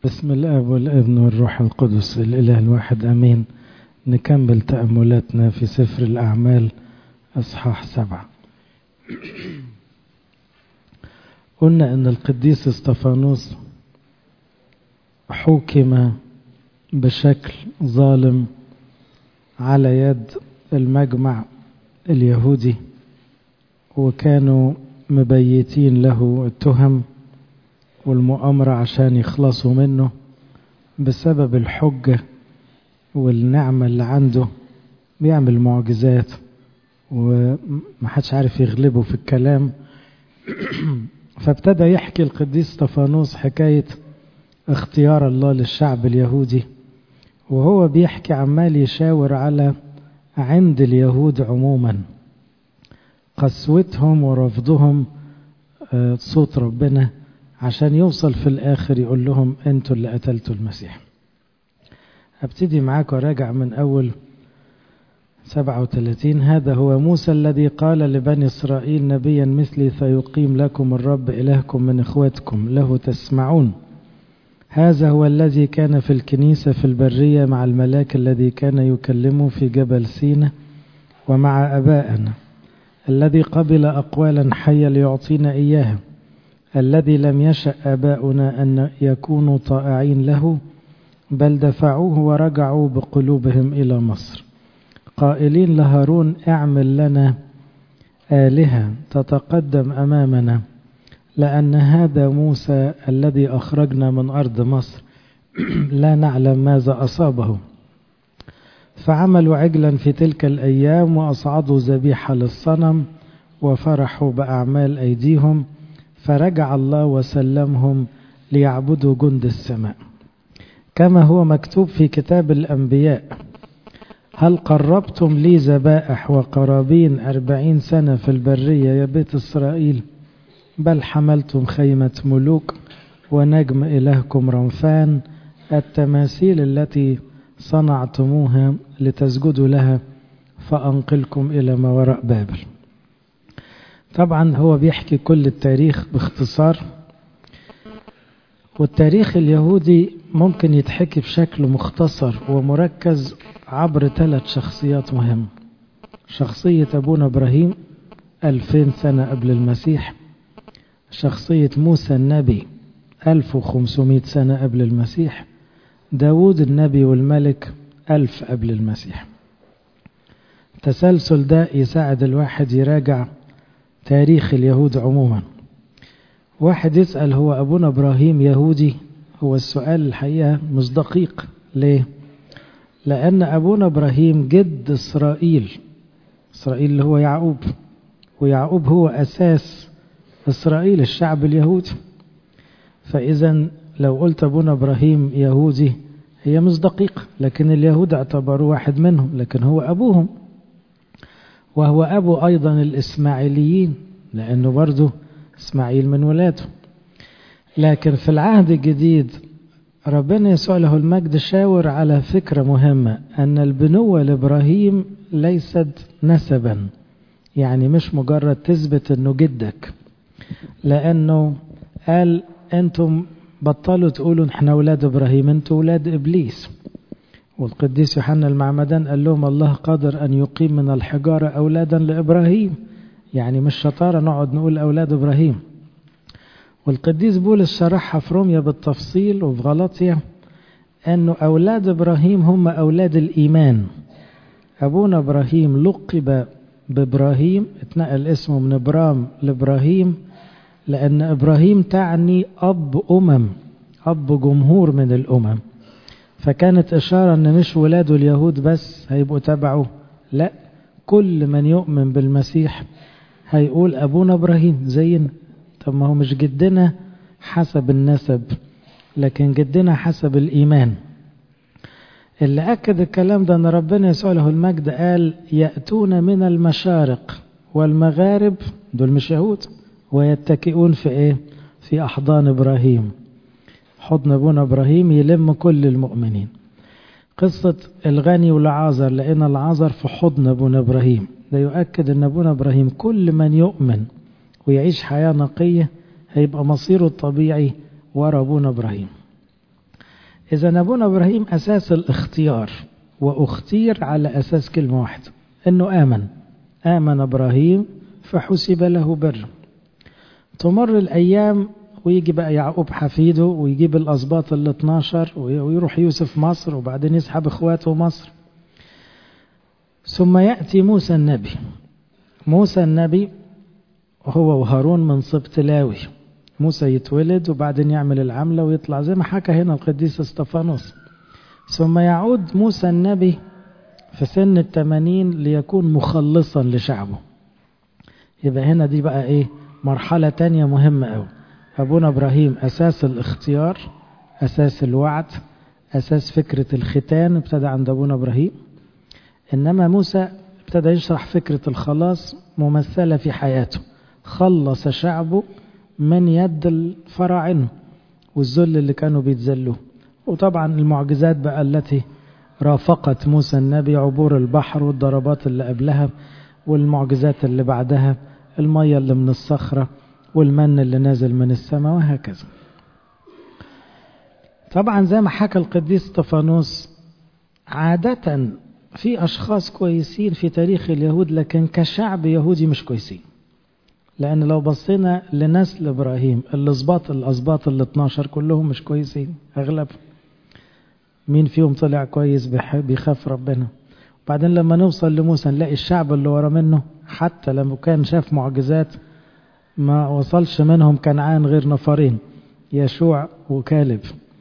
بسم الاب والابن والروح القدس الاله الواحد امين نكمل تاملاتنا في سفر الاعمال اصحاح سبعه قلنا ان القديس استفانوس حكم بشكل ظالم على يد المجمع اليهودي وكانوا مبيتين له التهم والمؤامرة عشان يخلصوا منه بسبب الحجة والنعمة اللي عنده بيعمل معجزات ومحدش عارف يغلبه في الكلام فابتدى يحكي القديس استفانوس حكاية اختيار الله للشعب اليهودي وهو بيحكي عمال يشاور على عند اليهود عموما قسوتهم ورفضهم صوت ربنا عشان يوصل في الآخر يقول لهم أنتوا اللي قتلتوا المسيح أبتدي معاك وراجع من أول 37 هذا هو موسى الذي قال لبني إسرائيل نبيا مثلي فيقيم لكم الرب إلهكم من إخوتكم له تسمعون هذا هو الذي كان في الكنيسة في البرية مع الملاك الذي كان يكلمه في جبل سينا ومع أبائنا الذي قبل أقوالا حية ليعطينا إياها الذي لم يشأ آباؤنا أن يكونوا طائعين له بل دفعوه ورجعوا بقلوبهم إلى مصر قائلين لهارون اعمل لنا آلهة تتقدم أمامنا لأن هذا موسى الذي أخرجنا من أرض مصر لا نعلم ماذا أصابه فعملوا عجلا في تلك الأيام وأصعدوا ذبيحة للصنم وفرحوا بأعمال أيديهم فرجع الله وسلمهم ليعبدوا جند السماء كما هو مكتوب في كتاب الأنبياء هل قربتم لي ذبائح وقرابين أربعين سنة في البرية يا بيت إسرائيل بل حملتم خيمة ملوك ونجم إلهكم رنفان التماثيل التي صنعتموها لتسجدوا لها فأنقلكم إلى ما وراء بابل طبعا هو بيحكي كل التاريخ باختصار والتاريخ اليهودي ممكن يتحكي بشكل مختصر ومركز عبر ثلاث شخصيات مهمة شخصية أبونا إبراهيم ألفين سنة قبل المسيح شخصية موسى النبي 1500 سنة قبل المسيح داود النبي والملك ألف قبل المسيح التسلسل ده يساعد الواحد يراجع تاريخ اليهود عموما واحد يسأل هو أبونا إبراهيم يهودي هو السؤال الحقيقة مش دقيق ليه لأن أبونا إبراهيم جد إسرائيل إسرائيل اللي هو يعقوب ويعقوب هو أساس إسرائيل الشعب اليهودي فإذا لو قلت أبونا إبراهيم يهودي هي مش دقيقة لكن اليهود اعتبروه واحد منهم لكن هو أبوهم وهو أبو أيضا الإسماعيليين لأنه برضه إسماعيل من ولاده لكن في العهد الجديد ربنا يسوع له المجد شاور على فكرة مهمة أن البنوة لإبراهيم ليست نسبا يعني مش مجرد تثبت أنه جدك لأنه قال أنتم بطلوا تقولوا احنا أولاد إبراهيم أنتم أولاد إبليس والقديس يوحنا المعمدان قال لهم الله قادر أن يقيم من الحجارة أولادا لإبراهيم يعني مش شطارة نقعد نقول أولاد إبراهيم والقديس بولس شرحها في روميا بالتفصيل وفي غلطية أنه أولاد إبراهيم هم أولاد الإيمان أبونا إبراهيم لقب بإبراهيم اتنقل اسمه من إبرام لإبراهيم لأن إبراهيم تعني أب أمم أب جمهور من الأمم فكانت إشارة أن مش ولاده اليهود بس هيبقوا تبعه لا كل من يؤمن بالمسيح هيقول أبونا إبراهيم زينا طب ما هو مش جدنا حسب النسب لكن جدنا حسب الإيمان اللي أكد الكلام ده أن ربنا يسوع له المجد قال يأتون من المشارق والمغارب دول مش يهود ويتكئون في إيه في أحضان إبراهيم حضن أبونا إبراهيم يلم كل المؤمنين قصة الغني والعازر لأن العازر في حضن أبونا إبراهيم ده يؤكد أن أبونا إبراهيم كل من يؤمن ويعيش حياة نقية هيبقى مصيره الطبيعي ورا أبونا إبراهيم إذا أبونا إبراهيم أساس الاختيار واختير على أساس كلمة واحدة أنه آمن آمن إبراهيم فحسب له بر تمر الأيام ويجي بقى يعقوب حفيده ويجيب الأسباط ال 12 ويروح يوسف مصر وبعدين يسحب إخواته مصر ثم يأتي موسى النبي موسى النبي هو وهارون من سبط لاوي موسى يتولد وبعدين يعمل العملة ويطلع زي ما حكى هنا القديس استفانوس ثم يعود موسى النبي في سن التمانين ليكون مخلصا لشعبه يبقى هنا دي بقى ايه مرحلة تانية مهمة قوي أبونا إبراهيم أساس الاختيار أساس الوعد أساس فكرة الختان ابتدى عند أبونا إبراهيم إنما موسى ابتدى يشرح فكرة الخلاص ممثلة في حياته خلص شعبه من يد الفراعنة والذل اللي كانوا بيتذلوه وطبعا المعجزات بقى التي رافقت موسى النبي عبور البحر والضربات اللي قبلها والمعجزات اللي بعدها المية اللي من الصخرة والمن اللي نازل من السماء وهكذا طبعا زي ما حكى القديس طفانوس عادة في أشخاص كويسين في تاريخ اليهود لكن كشعب يهودي مش كويسين لأن لو بصينا لنسل إبراهيم الأسباط الأسباط ال 12 كلهم مش كويسين أغلبهم مين فيهم طلع كويس بيخاف ربنا بعدين لما نوصل لموسى نلاقي الشعب اللي ورا منه حتى لما كان شاف معجزات ما وصلش منهم كنعان غير نفرين يشوع وكالب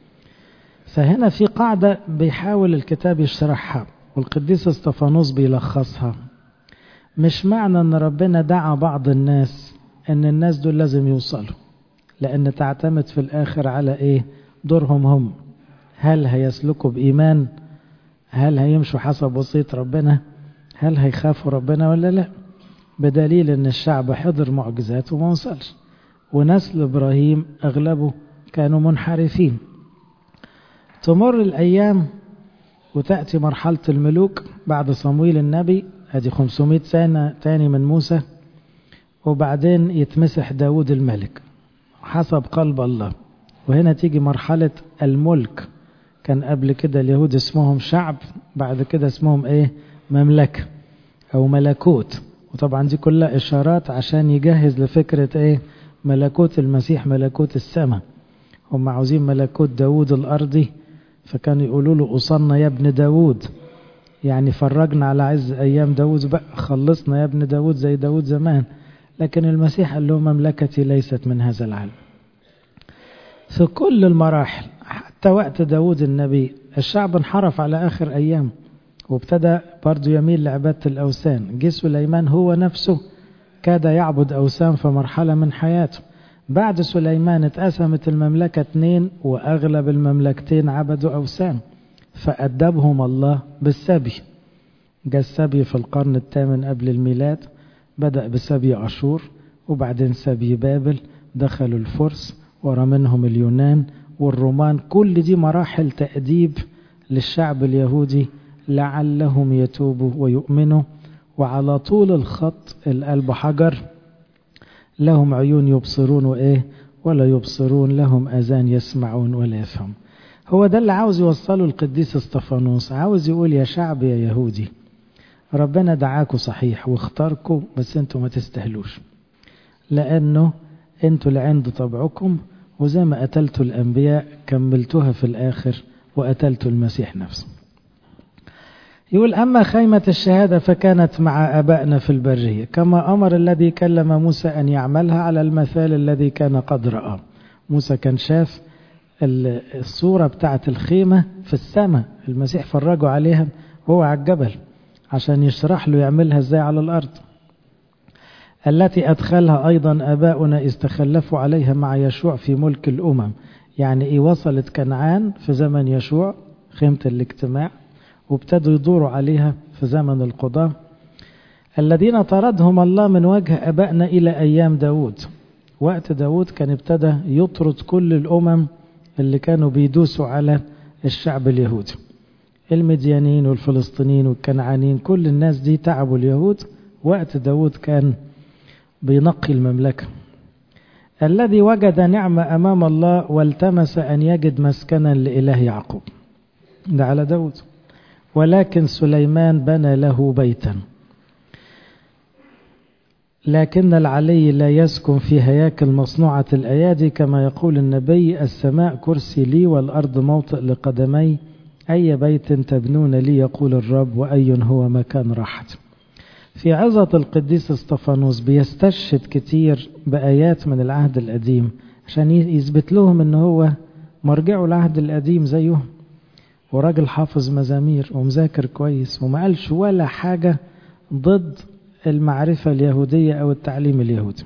فهنا في قاعدة بيحاول الكتاب يشرحها والقديس استفانوس بيلخصها مش معنى ان ربنا دعا بعض الناس ان الناس دول لازم يوصلوا لان تعتمد في الاخر على ايه دورهم هم هل هيسلكوا بايمان هل هيمشوا حسب وصية ربنا هل هيخافوا ربنا ولا لا بدليل ان الشعب حضر معجزات وما وصلش ونسل ابراهيم اغلبه كانوا منحرفين تمر الايام وتأتي مرحلة الملوك بعد صمويل النبي ادي 500 سنة تاني من موسى وبعدين يتمسح داود الملك حسب قلب الله وهنا تيجي مرحلة الملك كان قبل كده اليهود اسمهم شعب بعد كده اسمهم ايه مملكة او ملكوت وطبعا دي كلها اشارات عشان يجهز لفكرة ايه ملكوت المسيح ملكوت السماء هم عاوزين ملكوت داود الارضي فكانوا يقولوا له أصلنا يا ابن داود يعني فرجنا على عز أيام داود بقى خلصنا يا ابن داود زي داود زمان لكن المسيح قال له مملكتي ليست من هذا العالم في كل المراحل حتى وقت داود النبي الشعب انحرف على آخر أيام وابتدى برضه يميل لعبادة الأوثان جه سليمان هو نفسه كاد يعبد أوثان في مرحلة من حياته بعد سليمان اتقسمت المملكة اتنين وأغلب المملكتين عبدوا أوثان فأدبهم الله بالسبي جاء السبي في القرن الثامن قبل الميلاد بدأ بسبي أشور وبعدين سبي بابل دخلوا الفرس ورا منهم اليونان والرومان كل دي مراحل تأديب للشعب اليهودي لعلهم يتوبوا ويؤمنوا وعلى طول الخط القلب حجر لهم عيون يبصرون وإيه ولا يبصرون لهم أذان يسمعون ولا يفهم هو ده اللي عاوز يوصله القديس استفانوس عاوز يقول يا شعب يا يهودي ربنا دعاكوا صحيح واختاركوا بس انتوا ما تستهلوش لأنه انتوا اللي عند طبعكم وزي ما قتلتوا الأنبياء كملتوها في الآخر وقتلتوا المسيح نفسه يقول أما خيمة الشهادة فكانت مع أبائنا في البرية كما أمر الذي كلم موسى أن يعملها على المثال الذي كان قد رأى موسى كان شاف الصورة بتاعت الخيمة في السماء المسيح فرجوا عليها وهو على الجبل عشان يشرح له يعملها ازاي على الأرض التي أدخلها أيضا أباؤنا إذ تخلفوا عليها مع يشوع في ملك الأمم يعني إيه وصلت كنعان في زمن يشوع خيمة الاجتماع وابتدوا يدوروا عليها في زمن القضاة الذين طردهم الله من وجه أبائنا إلى أيام داود وقت داود كان ابتدى يطرد كل الأمم اللي كانوا بيدوسوا على الشعب اليهودي المديانين والفلسطينيين والكنعانيين كل الناس دي تعبوا اليهود وقت داود كان بينقي المملكة الذي وجد نعمة أمام الله والتمس أن يجد مسكنا لإله يعقوب ده على داود ولكن سليمان بنى له بيتا لكن العلي لا يسكن في هياكل مصنوعة الأيادي كما يقول النبي السماء كرسي لي والأرض موطئ لقدمي أي بيت تبنون لي يقول الرب وأي هو مكان راحتي في عظة القديس استفانوس بيستشهد كتير بآيات من العهد القديم عشان يثبت لهم ان هو مرجعه العهد القديم زيهم وراجل حافظ مزامير ومذاكر كويس وما قالش ولا حاجة ضد المعرفة اليهودية أو التعليم اليهودي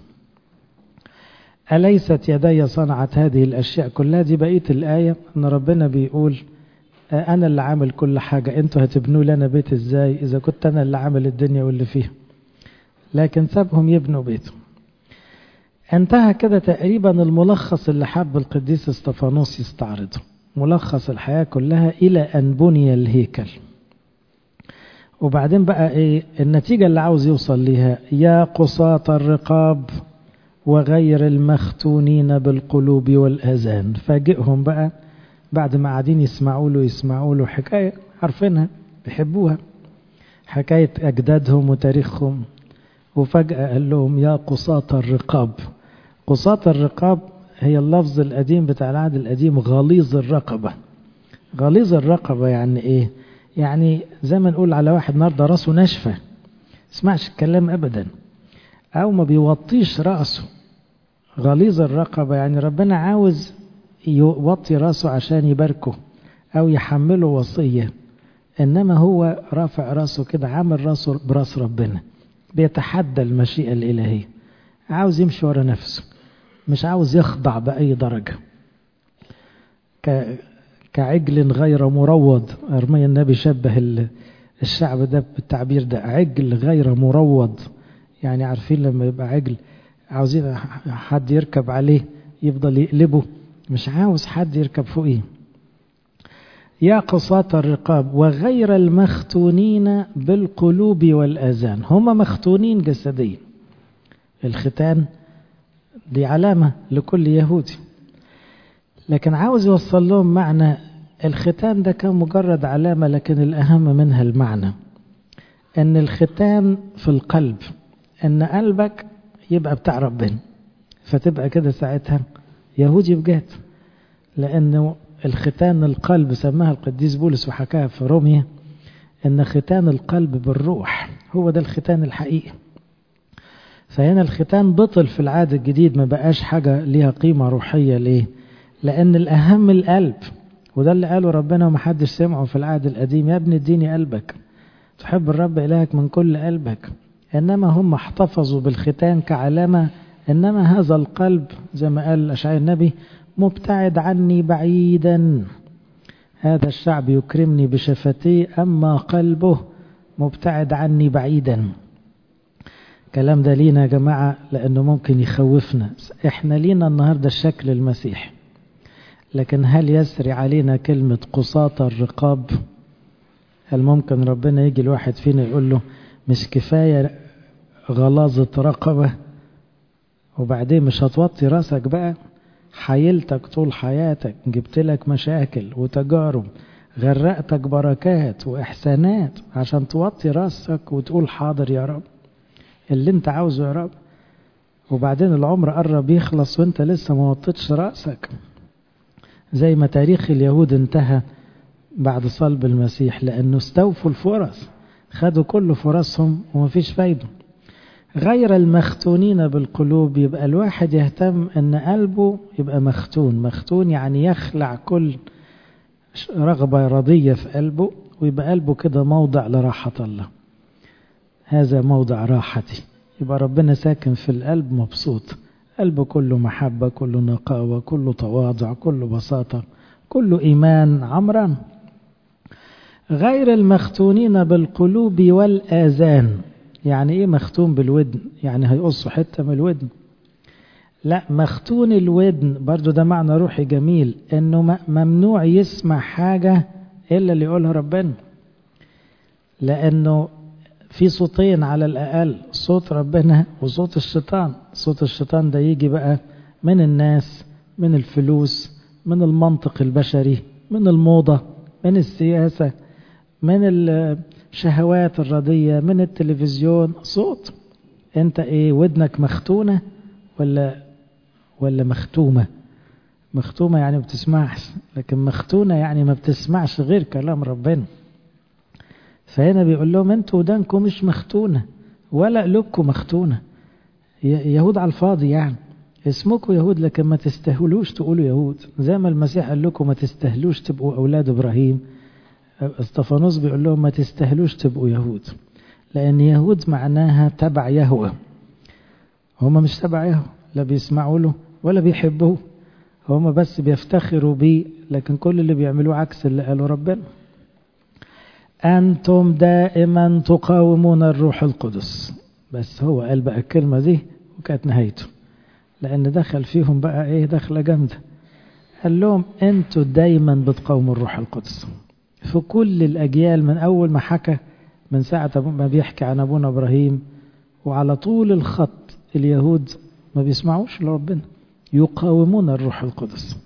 أليست يدي صنعت هذه الأشياء كلها دي بقية الآية أن ربنا بيقول أنا اللي عامل كل حاجة أنتوا هتبنوا لنا بيت إزاي إذا كنت أنا اللي عامل الدنيا واللي فيها لكن سابهم يبنوا بيته انتهى كده تقريبا الملخص اللي حب القديس استفانوس يستعرضه ملخص الحياة كلها إلى أن بني الهيكل وبعدين بقى إيه النتيجة اللي عاوز يوصل ليها يا قصاة الرقاب وغير المختونين بالقلوب والأذان فاجئهم بقى بعد ما قاعدين يسمعوا له يسمعوا له حكاية عارفينها بيحبوها حكاية أجدادهم وتاريخهم وفجأة قال لهم يا قصاة الرقاب قصاة الرقاب هي اللفظ القديم بتاع العهد القديم غليظ الرقبة غليظ الرقبة يعني ايه يعني زي ما نقول على واحد النهارده راسه ناشفة اسمعش الكلام ابدا او ما بيوطيش راسه غليظ الرقبة يعني ربنا عاوز يوطي راسه عشان يباركه او يحمله وصية انما هو رافع راسه كده عامل راسه براس ربنا بيتحدى المشيئة الإلهية عاوز يمشي ورا نفسه مش عاوز يخضع بأي درجة ك... كعجل غير مروض أرميا النبي شبه الشعب ده بالتعبير ده عجل غير مروض يعني عارفين لما يبقى عجل عاوزين حد يركب عليه يفضل يقلبه مش عاوز حد يركب فوقيه يا قصاة الرقاب وغير المختونين بالقلوب والأذان هم مختونين جسديا الختان دي علامة لكل يهودي لكن عاوز يوصل لهم معنى الختان ده كان مجرد علامة لكن الأهم منها المعنى أن الختان في القلب أن قلبك يبقى بتاع ربنا فتبقى كده ساعتها يهودي بجد لأنه الختان القلب سماها القديس بولس وحكاها في روميا ان ختان القلب بالروح هو ده الختان الحقيقي فهنا الختان بطل في العهد الجديد ما بقاش حاجة ليها قيمة روحية ليه لأن الأهم القلب وده اللي قاله ربنا ومحدش سمعه في العهد القديم يا ابن اديني قلبك تحب الرب إلهك من كل قلبك إنما هم احتفظوا بالختان كعلامة إنما هذا القلب زي ما قال أشعياء النبي مبتعد عني بعيدا هذا الشعب يكرمني بشفتيه أما قلبه مبتعد عني بعيدا كلام ده لينا يا جماعة لأنه ممكن يخوفنا إحنا لينا النهاردة الشكل المسيح لكن هل يسري علينا كلمة قصاة الرقاب هل ممكن ربنا يجي الواحد فينا يقول له مش كفاية غلاظة رقبة وبعدين مش هتوطي راسك بقى حيلتك طول حياتك جبت لك مشاكل وتجارب غرقتك بركات وإحسانات عشان توطي راسك وتقول حاضر يا رب اللي انت عاوزه يا رب وبعدين العمر قرب يخلص وانت لسه ما وطيتش راسك زي ما تاريخ اليهود انتهى بعد صلب المسيح لأنه استوفوا الفرص خدوا كل فرصهم ومفيش فايدة غير المختونين بالقلوب يبقى الواحد يهتم ان قلبه يبقى مختون مختون يعني يخلع كل رغبة رضية في قلبه ويبقى قلبه كده موضع لراحة الله هذا موضع راحتي يبقى ربنا ساكن في القلب مبسوط قلبه كله محبة كله نقاوة كله تواضع كله بساطة كله إيمان عمران غير المختونين بالقلوب والآذان يعني ايه مختون بالودن يعني هيقصوا حتة من الودن لا مختون الودن برضو ده معنى روحي جميل انه ممنوع يسمع حاجة الا اللي يقولها ربنا لانه في صوتين على الاقل صوت ربنا وصوت الشيطان صوت الشيطان ده يجي بقى من الناس من الفلوس من المنطق البشري من الموضة من السياسة من الشهوات الردية من التلفزيون صوت انت ايه ودنك مختونة ولا ولا مختومة مختومة يعني ما بتسمعش لكن مختونة يعني ما بتسمعش غير كلام ربنا فهنا بيقول لهم انتوا ودانكم مش مختونة ولا قلوبكم مختونة يهود على الفاضي يعني اسمكم يهود لكن ما تستهلوش تقولوا يهود زي ما المسيح قال لكم ما تستهلوش تبقوا أولاد إبراهيم استفانوس بيقول لهم ما تستهلوش تبقوا يهود لأن يهود معناها تبع يهوه هم مش تبع يهوه لا بيسمعوا له ولا بيحبوه هم بس بيفتخروا بيه لكن كل اللي بيعملوه عكس اللي قاله ربنا أنتم دائما تقاومون الروح القدس بس هو قال بقى الكلمة دي وكانت نهايته لأن دخل فيهم بقى إيه دخلة جامدة قال لهم أنتوا دايما بتقاوموا الروح القدس في كل الأجيال من أول ما حكى من ساعة ما بيحكي عن أبونا إبراهيم وعلى طول الخط اليهود ما بيسمعوش لربنا يقاومون الروح القدس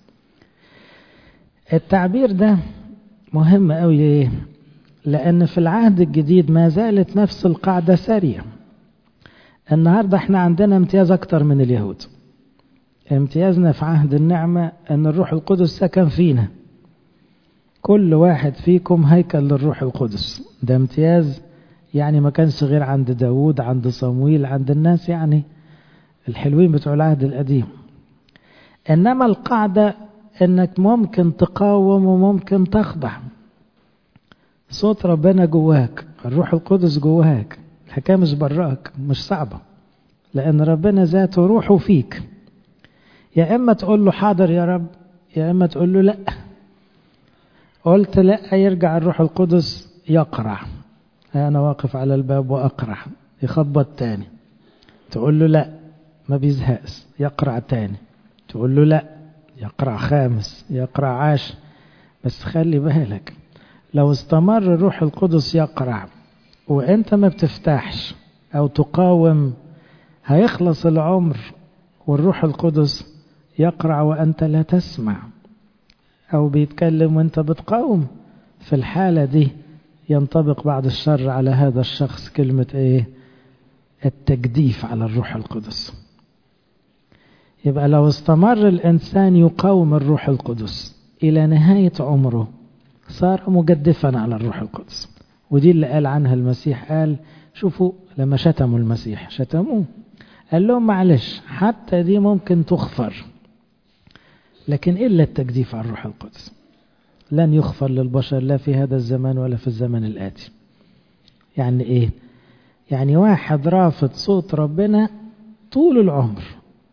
التعبير ده مهم قوي ليه لأن في العهد الجديد ما زالت نفس القاعدة سارية النهاردة احنا عندنا امتياز أكتر من اليهود امتيازنا في عهد النعمة أن الروح القدس سكن فينا كل واحد فيكم هيكل للروح القدس ده امتياز يعني ما كانش غير عند داود عند صمويل عند الناس يعني الحلوين بتوع العهد القديم إنما القاعدة إنك ممكن تقاوم وممكن تخضع صوت ربنا جواك الروح القدس جواك الحكاية مش براك مش صعبة لأن ربنا ذاته روحه فيك يا إما تقول له حاضر يا رب يا إما تقول له لأ قلت لأ يرجع الروح القدس يقرع أنا واقف على الباب وأقرع يخبط تاني تقول له لأ ما بيزهقش يقرع تاني تقول له لأ يقرع خامس يقرع عاش بس خلي بالك لو استمر الروح القدس يقرع وانت ما بتفتحش او تقاوم هيخلص العمر والروح القدس يقرع وانت لا تسمع او بيتكلم وانت بتقاوم في الحالة دي ينطبق بعد الشر على هذا الشخص كلمة ايه التجديف على الروح القدس يبقى لو استمر الانسان يقاوم الروح القدس الى نهاية عمره صار مجدفا على الروح القدس ودي اللي قال عنها المسيح قال شوفوا لما شتموا المسيح شتموه قال لهم معلش حتى دي ممكن تغفر لكن إلا التجديف على الروح القدس لن يغفر للبشر لا في هذا الزمان ولا في الزمن الآتي يعني إيه يعني واحد رافض صوت ربنا طول العمر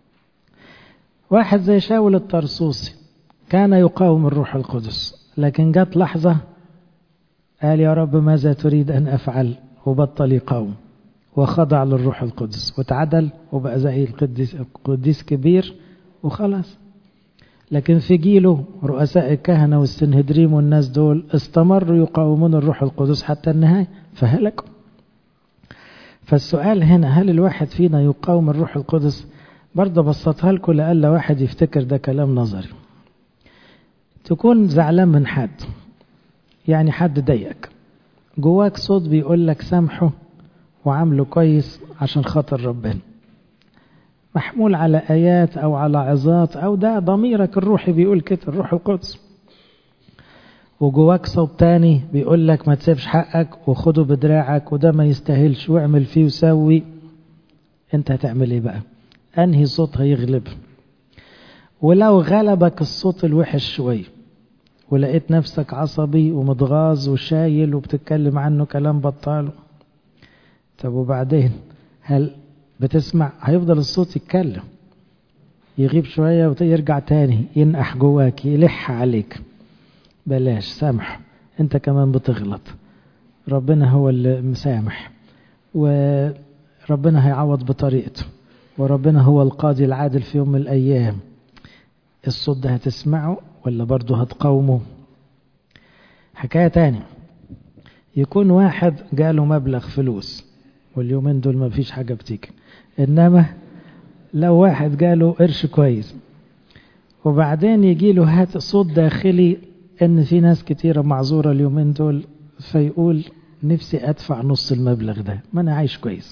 واحد زي شاول الطرسوسي كان يقاوم الروح القدس لكن جت لحظة قال يا رب ماذا تريد أن أفعل وبطل يقاوم وخضع للروح القدس وتعدل وبقى زي القديس, القديس كبير وخلاص لكن في جيله رؤساء الكهنة والسنهدريم والناس دول استمروا يقاومون الروح القدس حتى النهاية فهلكوا فالسؤال هنا هل الواحد فينا يقاوم الروح القدس برضه بسطها لكم لألا واحد يفتكر ده كلام نظري تكون زعلان من حد يعني حد ضايقك جواك صوت بيقول لك سامحه وعامله كويس عشان خاطر ربنا محمول على آيات أو على عظات أو ده ضميرك الروحي بيقول كده الروح القدس وجواك صوت تاني بيقول لك ما تسيبش حقك وخده بدراعك وده ما يستاهلش واعمل فيه وسوي انت هتعمل ايه بقى انهي صوت هيغلب ولو غلبك الصوت الوحش شويه ولقيت نفسك عصبي ومتغاظ وشايل وبتتكلم عنه كلام بطاله طب وبعدين هل بتسمع هيفضل الصوت يتكلم يغيب شوية ويرجع تاني ينقح جواك يلح عليك بلاش سامح انت كمان بتغلط ربنا هو اللي مسامح وربنا هيعوض بطريقته وربنا هو القاضي العادل في يوم من الأيام الصوت ده هتسمعه ولا برضه هتقاومه حكاية تاني يكون واحد جاله مبلغ فلوس واليومين دول ما فيش حاجة بتيجي إنما لو واحد جاله قرش كويس وبعدين يجي له هات صوت داخلي ان في ناس كتيرة معذورة اليومين دول فيقول نفسي ادفع نص المبلغ ده ما انا عايش كويس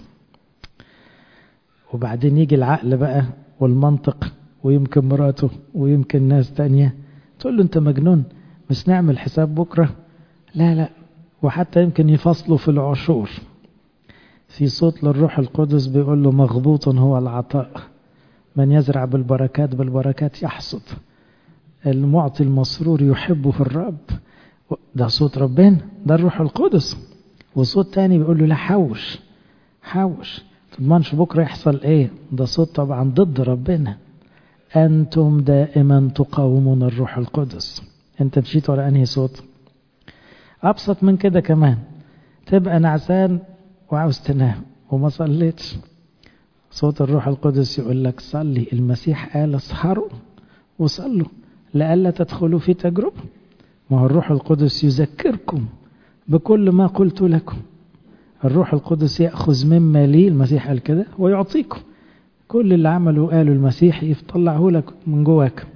وبعدين يجي العقل بقى والمنطق ويمكن مراته ويمكن ناس تانية تقول له انت مجنون مش نعمل حساب بكرة لا لا وحتى يمكن يفصلوا في العشور في صوت للروح القدس بيقول له مغبوط هو العطاء من يزرع بالبركات بالبركات يحصد المعطي المسرور يحبه الرب ده صوت ربنا ده الروح القدس وصوت تاني بيقول له لا حوش حوش تضمنش بكرة يحصل ايه ده صوت طبعا ضد ربنا أنتم دائما تقاومون الروح القدس أنت مشيت ورا أنهي صوت أبسط من كده كمان تبقى نعسان وعاوز تنام وما صليتش صوت الروح القدس يقول لك صلي المسيح قال اسهروا وصلوا لئلا تدخلوا في تجربة ما هو الروح القدس يذكركم بكل ما قلت لكم الروح القدس يأخذ مما لي المسيح قال كده ويعطيكم كل اللي عمله قاله المسيح يطلعه لك من جواك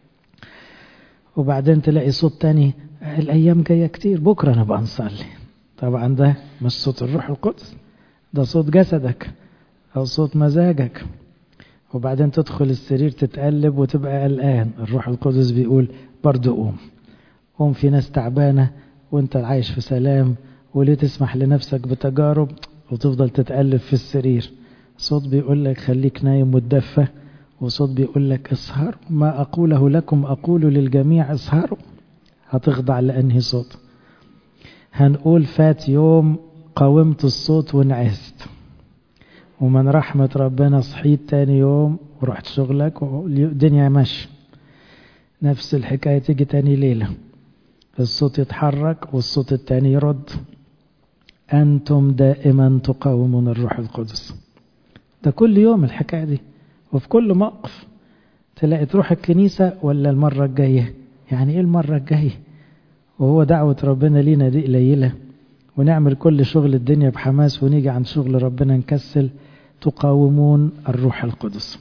وبعدين تلاقي صوت تاني الأيام جاية كتير بكرة نبقى نصلي طبعا ده مش صوت الروح القدس ده صوت جسدك أو صوت مزاجك وبعدين تدخل السرير تتقلب وتبقى قلقان الروح القدس بيقول برضو قوم قوم في ناس تعبانة وانت عايش في سلام وليه تسمح لنفسك بتجارب وتفضل تتقلب في السرير صوت بيقول لك خليك نايم وتدفى وصوت بيقول لك اسهروا ما أقوله لكم أقول للجميع اسهروا هتخضع لأنهي صوت هنقول فات يوم قاومت الصوت ونعست ومن رحمة ربنا صحيت تاني يوم ورحت شغلك والدنيا ماشية نفس الحكاية تيجي تاني ليلة الصوت يتحرك والصوت التاني يرد أنتم دائما تقاومون الروح القدس ده كل يوم الحكاية دي وفي كل موقف تلاقي تروح الكنيسة ولا المرة الجاية يعني ايه المرة الجاية وهو دعوة ربنا لينا دي قليلة ونعمل كل شغل الدنيا بحماس ونيجي عند شغل ربنا نكسل تقاومون الروح القدس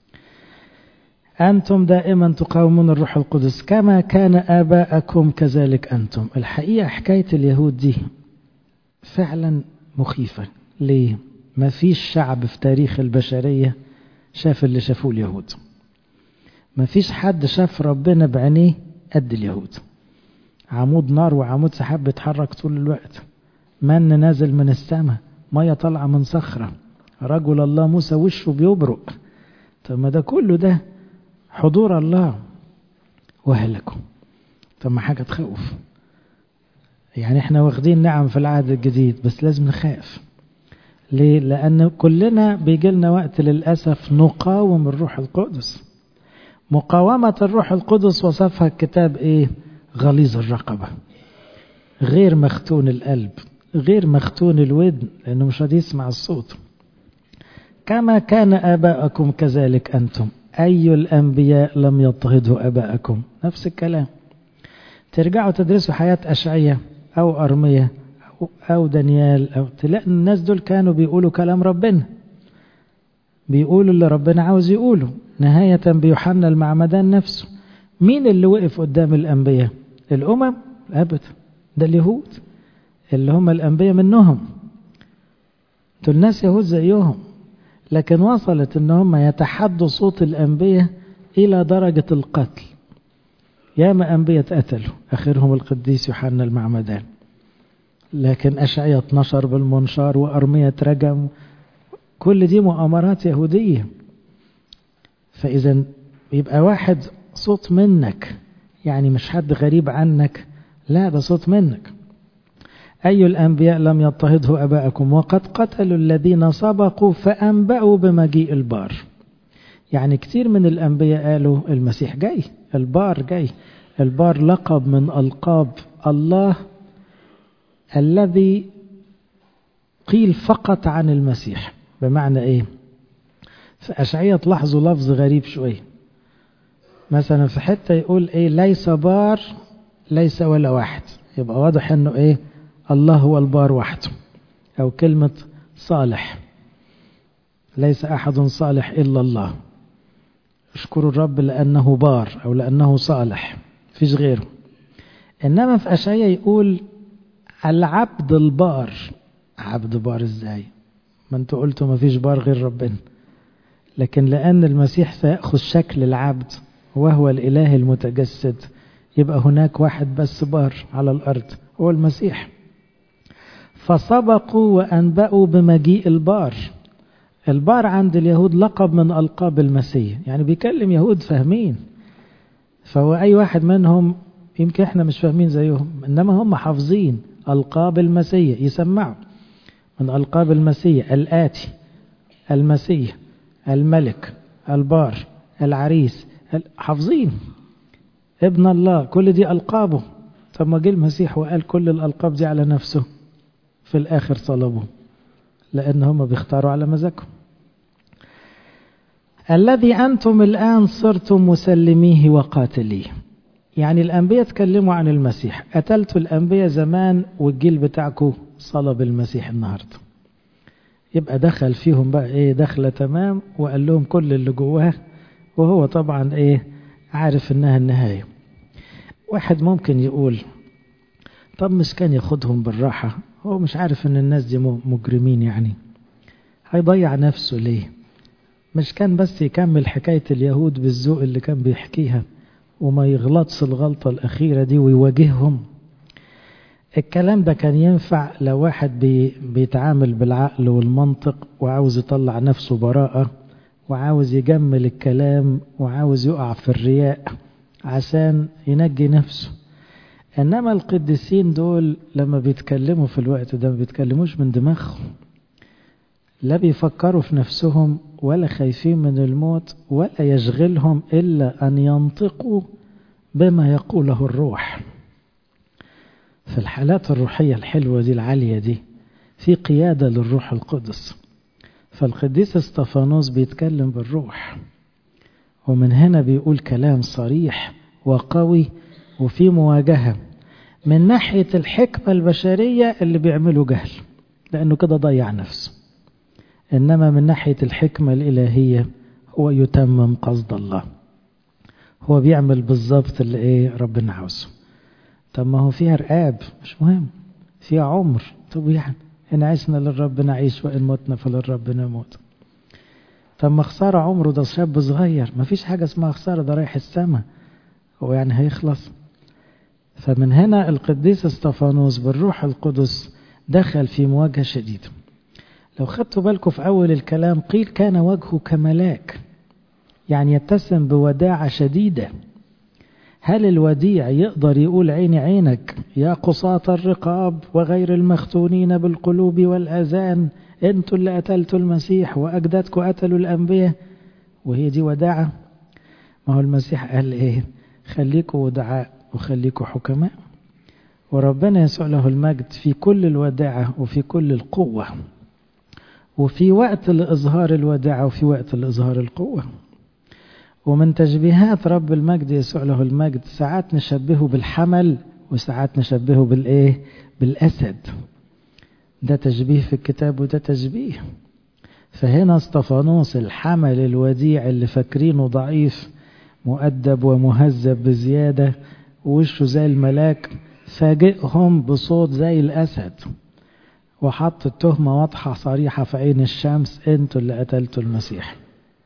أنتم دائما تقاومون الروح القدس كما كان آباءكم كذلك أنتم الحقيقة حكاية اليهود دي فعلا مخيفة ليه؟ ما فيش شعب في تاريخ البشرية شاف اللي شافوه اليهود ما فيش حد شاف ربنا بعينيه قد اليهود عمود نار وعمود سحاب بيتحرك طول الوقت من نازل من السماء مية طالعة من صخرة رجل الله موسى وشه بيبرق طب ما ده كله ده حضور الله وهلكوا طب ما حاجة تخوف يعني احنا واخدين نعم في العهد الجديد بس لازم نخاف ليه؟ لأن كلنا بيجي لنا وقت للأسف نقاوم الروح القدس مقاومة الروح القدس وصفها الكتاب إيه؟ غليظ الرقبة غير مختون القلب غير مختون الودن لأنه مش راضي يسمع الصوت كما كان آباءكم كذلك أنتم أي الأنبياء لم يضطهده آباءكم نفس الكلام ترجعوا تدرسوا حياة أشعية أو أرمية أو, أو دانيال أو تلاقي الناس دول كانوا بيقولوا كلام ربنا بيقولوا اللي ربنا عاوز يقوله نهاية بيوحنا المعمدان نفسه مين اللي وقف قدام الأنبياء الأمم أبدا ده اليهود اللي هم الأنبياء منهم دول ناس يهود زيهم لكن وصلت ان هم يتحدوا صوت الأنبياء إلى درجة القتل ياما أنبياء اتقتلوا آخرهم القديس يوحنا المعمدان لكن أشعية 12 بالمنشار وأرمية رجم كل دي مؤامرات يهودية فإذا يبقى واحد صوت منك يعني مش حد غريب عنك لا ده صوت منك أي الأنبياء لم يضطهده أباءكم وقد قتلوا الذين سبقوا فأنبأوا بمجيء البار يعني كتير من الأنبياء قالوا المسيح جاي البار جاي البار لقب من ألقاب الله الذي قيل فقط عن المسيح بمعنى ايه في أشعية تلاحظوا لفظ غريب شوية مثلا في حتة يقول ايه ليس بار ليس ولا واحد يبقى واضح انه ايه الله هو البار وحده او كلمة صالح ليس أحد صالح إلا الله اشكروا الرب لأنه بار أو لأنه صالح فيش غيره إنما في أشعية يقول العبد البار عبد بار ازاي ما انتوا قلتوا ما فيش بار غير ربنا لكن لأن المسيح سيأخذ شكل العبد وهو الإله المتجسد يبقى هناك واحد بس بار على الأرض هو المسيح فسبقوا وأنبأوا بمجيء البار البار عند اليهود لقب من ألقاب المسيح يعني بيكلم يهود فاهمين فهو أي واحد منهم يمكن احنا مش فاهمين زيهم إنما هم حافظين ألقاب المسيح يسمعوا من ألقاب المسيح الآتي المسيح الملك البار العريس حافظين ابن الله كل دي ألقابه طب ما جه المسيح وقال كل الألقاب دي على نفسه في الآخر صلبوه لأن هم بيختاروا على مزاجهم الذي أنتم الآن صرتم مسلميه وقاتليه يعني الأنبياء تكلموا عن المسيح قتلتوا الأنبياء زمان والجيل بتاعكم صلب المسيح النهاردة يبقى دخل فيهم بقى ايه دخلة تمام وقال لهم كل اللي جواه وهو طبعا ايه عارف انها النهاية واحد ممكن يقول طب مش كان ياخدهم بالراحة هو مش عارف ان الناس دي مجرمين يعني هيضيع نفسه ليه مش كان بس يكمل حكاية اليهود بالذوق اللي كان بيحكيها وما يغلطش الغلطة الأخيرة دي ويواجههم الكلام ده كان ينفع لو واحد بي بيتعامل بالعقل والمنطق وعاوز يطلع نفسه براءة وعاوز يجمل الكلام وعاوز يقع في الرياء عشان ينجي نفسه إنما القديسين دول لما بيتكلموا في الوقت ده ما بيتكلموش من دماغهم لا بيفكروا في نفسهم ولا خايفين من الموت ولا يشغلهم إلا أن ينطقوا بما يقوله الروح في الحالات الروحية الحلوة دي العالية دي في قيادة للروح القدس فالقديس استفانوس بيتكلم بالروح ومن هنا بيقول كلام صريح وقوي وفي مواجهة من ناحية الحكمة البشرية اللي بيعملوا جهل لأنه كده ضيع نفسه إنما من ناحية الحكمة الإلهية هو يتمم قصد الله هو بيعمل بالظبط اللي إيه ربنا عاوزه طب ما هو فيها رقاب مش مهم فيها عمر طب يعني إن عشنا للرب نعيش وإن متنا فللرب نموت طب ما خسارة عمره ده شاب صغير ما فيش حاجة اسمها خسارة ده رايح السما هو يعني هيخلص فمن هنا القديس استفانوس بالروح القدس دخل في مواجهة شديدة لو خدتوا بالكم في أول الكلام قيل كان وجهه كملاك يعني يتسم بوداعة شديدة هل الوديع يقدر يقول عيني عينك يا قصاة الرقاب وغير المختونين بالقلوب والأذان انتوا اللي قتلتوا المسيح وأجدادكم قتلوا الأنبياء وهي دي وداعة ما هو المسيح قال ايه خليكوا ودعاء وخليكوا حكماء وربنا يسوع له المجد في كل الوداعة وفي كل القوة وفي وقت لإظهار الوداعة وفي وقت لإظهار القوة ومن تشبيهات رب المجد يسوع له المجد ساعات نشبهه بالحمل وساعات نشبهه بالإيه بالأسد ده تشبيه في الكتاب وده تشبيه فهنا استفانوس الحمل الوديع اللي فاكرينه ضعيف مؤدب ومهذب بزيادة ووشه زي الملاك فاجئهم بصوت زي الأسد وحط التهمة واضحة صريحة في عين الشمس انتوا اللي قتلتوا المسيح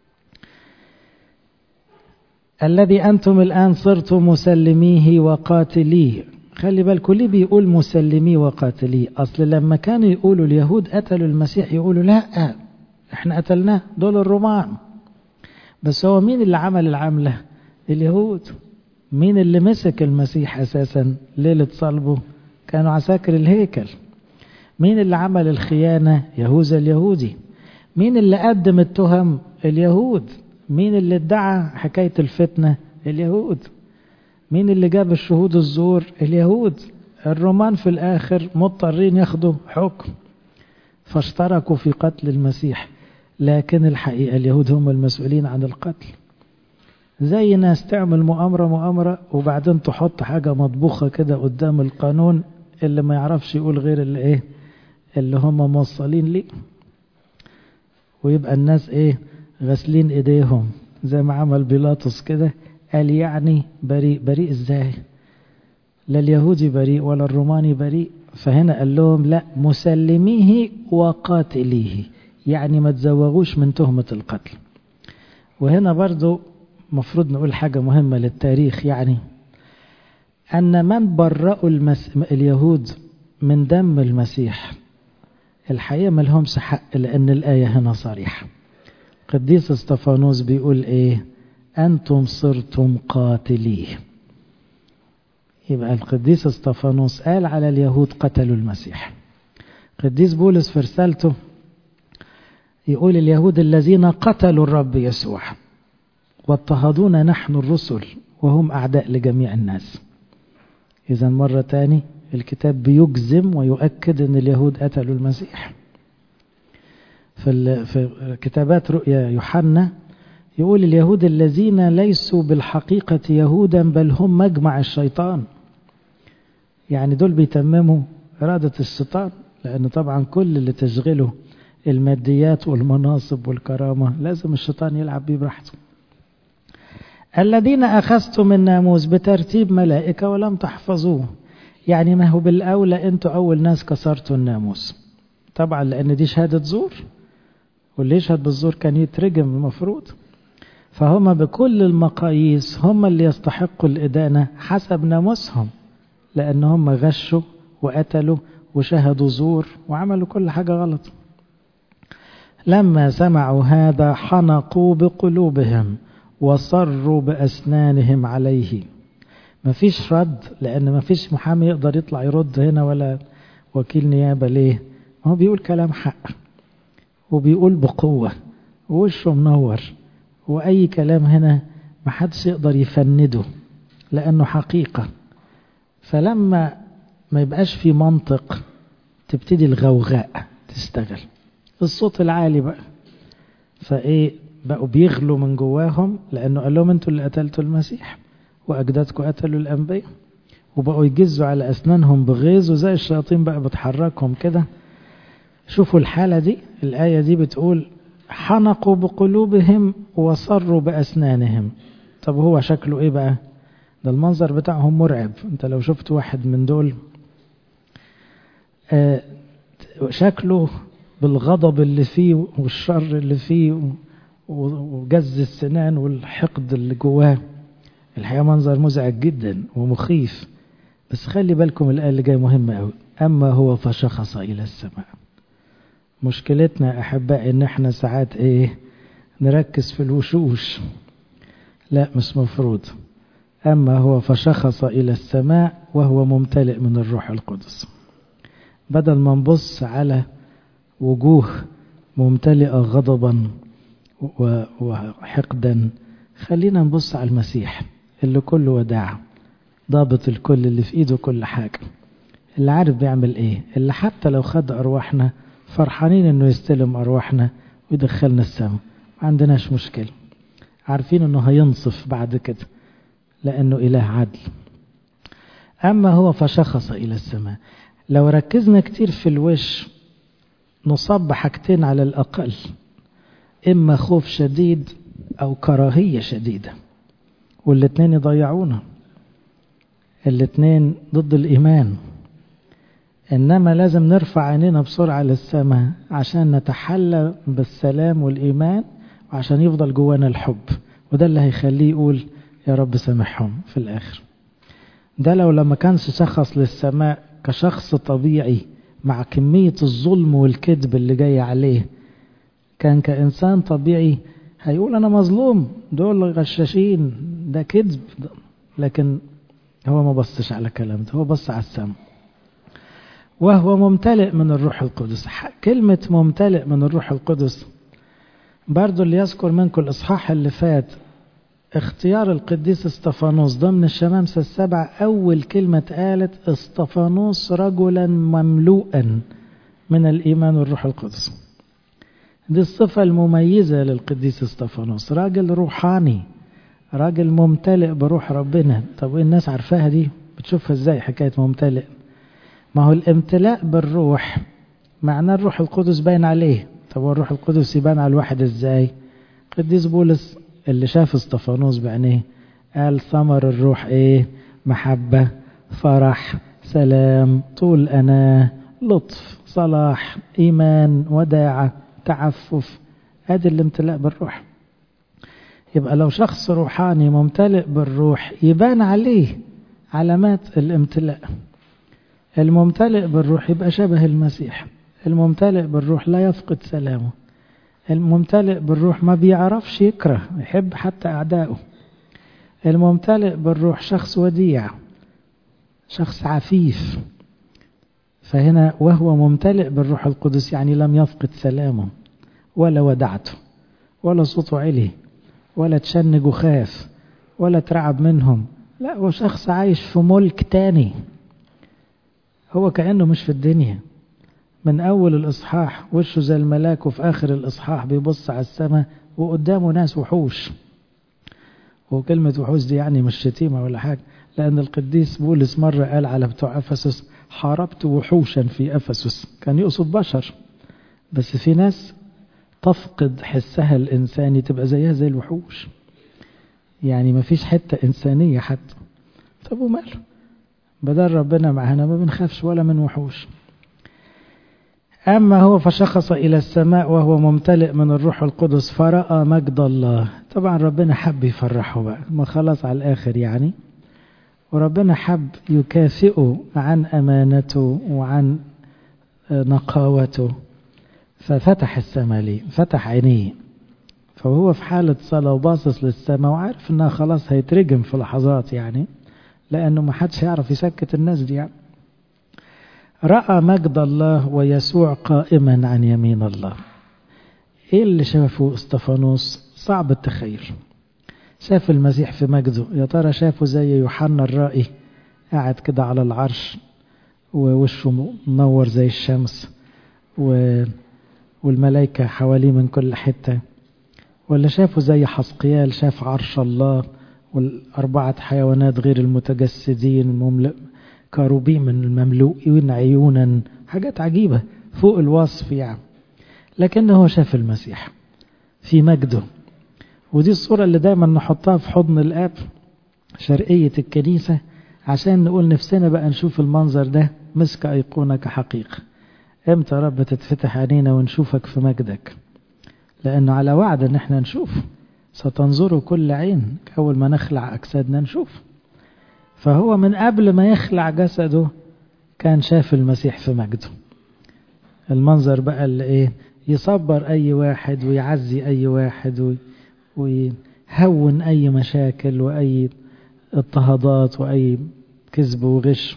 الذي أنتم الآن صرتم مسلميه وقاتليه خلي بالكم ليه بيقول مسلميه وقاتليه أصل لما كانوا يقولوا اليهود قتلوا المسيح يقولوا لا احنا قتلناه دول الرومان بس هو مين اللي عمل العملة اليهود مين اللي مسك المسيح أساسا ليلة صلبه كانوا عساكر الهيكل مين اللي عمل الخيانة يهوذا اليهودي مين اللي قدم التهم اليهود مين اللي ادعى حكاية الفتنة اليهود مين اللي جاب الشهود الزور اليهود الرومان في الآخر مضطرين ياخدوا حكم فاشتركوا في قتل المسيح لكن الحقيقة اليهود هم المسؤولين عن القتل زي ناس تعمل مؤامرة مؤامرة وبعدين تحط حاجة مطبوخة كده قدام القانون اللي ما يعرفش يقول غير اللي ايه اللي هم موصلين ليه ويبقى الناس ايه غاسلين ايديهم زي ما عمل بيلاطس كده قال يعني بريء بريء ازاي لا اليهودي بريء ولا الروماني بريء فهنا قال لهم لا مسلميه وقاتليه يعني ما تزوغوش من تهمة القتل وهنا برضو مفروض نقول حاجة مهمة للتاريخ يعني أن من برأوا المس... اليهود من دم المسيح الحقيقة ما لهمش حق لأن الآية هنا صريحة قديس استفانوس بيقول إيه أنتم صرتم قاتليه يبقى القديس استفانوس قال على اليهود قتلوا المسيح قديس بولس في رسالته يقول اليهود الذين قتلوا الرب يسوع واضطهدونا نحن الرسل وهم أعداء لجميع الناس إذا مرة تاني الكتاب بيجزم ويؤكد أن اليهود قتلوا المسيح في كتابات رؤيا يوحنا يقول اليهود الذين ليسوا بالحقيقة يهودا بل هم مجمع الشيطان يعني دول بيتمموا إرادة الشيطان لأن طبعا كل اللي تشغله الماديات والمناصب والكرامة لازم الشيطان يلعب بيه براحته الذين أخذتم الناموس بترتيب ملائكة ولم تحفظوه يعني ما هو بالأولى أنتوا أول ناس كسرتوا الناموس طبعا لأن دي شهادة زور واللي يشهد بالزور كان يترجم المفروض فهم بكل المقاييس هم اللي يستحقوا الإدانة حسب ناموسهم لأن هم غشوا وقتلوا وشهدوا زور وعملوا كل حاجة غلط لما سمعوا هذا حنقوا بقلوبهم وصروا بأسنانهم عليه مفيش رد لأن مفيش محامي يقدر يطلع يرد هنا ولا وكيل نيابة ليه هو بيقول كلام حق وبيقول بقوة ووشه منور وأي كلام هنا محدش يقدر يفنده لأنه حقيقة فلما ما يبقاش في منطق تبتدي الغوغاء تشتغل الصوت العالي بقى فايه بقوا بيغلوا من جواهم لانه قال لهم انتوا اللي قتلتوا المسيح واجدادكم قتلوا الانبياء وبقوا يجزوا على اسنانهم بغيظ وزي الشياطين بقى بتحركهم كده شوفوا الحالة دي الآية دي بتقول حنقوا بقلوبهم وصروا بأسنانهم طب هو شكله ايه بقى ده المنظر بتاعهم مرعب انت لو شفت واحد من دول آه شكله بالغضب اللي فيه والشر اللي فيه وجز السنان والحقد اللي جواه الحقيقة منظر مزعج جدا ومخيف بس خلي بالكم الآية اللي جاي مهمة قوي أما هو فشخص إلى السماء مشكلتنا أحبائي إن إحنا ساعات إيه نركز في الوشوش لا مش مفروض أما هو فشخص إلى السماء وهو ممتلئ من الروح القدس بدل ما نبص على وجوه ممتلئة غضبا وحقدا خلينا نبص على المسيح اللي كله وداع ضابط الكل اللي في ايده كل حاجة اللي عارف بيعمل ايه اللي حتى لو خد ارواحنا فرحانين انه يستلم ارواحنا ويدخلنا السماء ما عندناش مشكلة عارفين انه هينصف بعد كده لانه اله عدل اما هو فشخص الى السماء لو ركزنا كتير في الوش نصاب بحاجتين على الأقل إما خوف شديد أو كراهية شديدة والاتنين يضيعونا الاتنين ضد الإيمان إنما لازم نرفع عينينا بسرعة للسماء عشان نتحلى بالسلام والإيمان وعشان يفضل جوانا الحب وده اللي هيخليه يقول يا رب سامحهم في الآخر ده لو لما كانش شخص للسماء كشخص طبيعي مع كمية الظلم والكذب اللي جاي عليه كان كإنسان طبيعي هيقول أنا مظلوم دول غشاشين ده كذب لكن هو ما بصش على كلام ده هو بص على السماء وهو ممتلئ من الروح القدس كلمة ممتلئ من الروح القدس برضو اللي يذكر منكم الإصحاح اللي فات اختيار القديس استفانوس ضمن الشمامسة السبع أول كلمة قالت استفانوس رجلا مملوءا من الإيمان والروح القدس دي الصفة المميزة للقديس استفانوس راجل روحاني راجل ممتلئ بروح ربنا طب الناس عارفاها دي بتشوفها ازاي حكاية ممتلئ ما هو الامتلاء بالروح معناه الروح القدس باين عليه طب والروح القدس يبان على الواحد ازاي قديس بولس اللي شاف استفانوس بعينيه قال ثمر الروح ايه محبة فرح سلام طول أنا لطف صلاح إيمان وداعة تعفف ادي الامتلاء بالروح يبقى لو شخص روحاني ممتلئ بالروح يبان عليه علامات الامتلاء الممتلئ بالروح يبقى شبه المسيح الممتلئ بالروح لا يفقد سلامه الممتلئ بالروح ما بيعرفش يكره يحب حتى أعدائه الممتلئ بالروح شخص وديع شخص عفيف فهنا وهو ممتلئ بالروح القدس يعني لم يفقد سلامه ولا ودعته ولا صوته علي ولا تشنج وخاف ولا ترعب منهم لا هو شخص عايش في ملك تاني هو كأنه مش في الدنيا من أول الإصحاح وشه زي الملاك وفي آخر الإصحاح بيبص على السماء وقدامه ناس وحوش وكلمة وحوش دي يعني مش شتيمة ولا حاجة لأن القديس بولس مرة قال على بتوع أفسس حاربت وحوشا في أفسس كان يقصد بشر بس في ناس تفقد حسها الإنساني تبقى زيها زي الوحوش يعني ما فيش حتة إنسانية حتى طب وماله بدل ربنا معانا ما بنخافش ولا من وحوش أما هو فشخص إلى السماء وهو ممتلئ من الروح القدس فرأى مجد الله طبعا ربنا حب يفرحه بقى ما خلاص على الآخر يعني وربنا حب يكافئه عن أمانته وعن نقاوته ففتح السماء ليه فتح عينيه فهو في حالة صلاة وباصص للسماء وعارف انها خلاص هيترجم في لحظات يعني لانه ما حدش يعرف يسكت الناس دي يعني رأى مجد الله ويسوع قائما عن يمين الله ايه اللي شافه استفانوس صعب التخيل شاف المسيح في مجده يا ترى شافه زي يوحنا الرائي قاعد كده على العرش ووشه منور زي الشمس و... والملائكة حواليه من كل حتة ولا شافه زي حسقيال شاف عرش الله والأربعة حيوانات غير المتجسدين مملئ كروبيم المملوئين عيونا حاجات عجيبة فوق الوصف يعني لكنه شاف المسيح في مجده ودي الصورة اللي دايما نحطها في حضن الآب شرقية الكنيسة عشان نقول نفسنا بقى نشوف المنظر ده مسك أيقونة كحقيقة امتى يا رب تتفتح عينينا ونشوفك في مجدك لأنه على وعد ان احنا نشوف ستنظر كل عين أول ما نخلع أجسادنا نشوف فهو من قبل ما يخلع جسده كان شاف المسيح في مجده المنظر بقى اللي ايه يصبر أي واحد ويعزي أي واحد ويهون أي مشاكل وأي اضطهادات وأي كذب وغش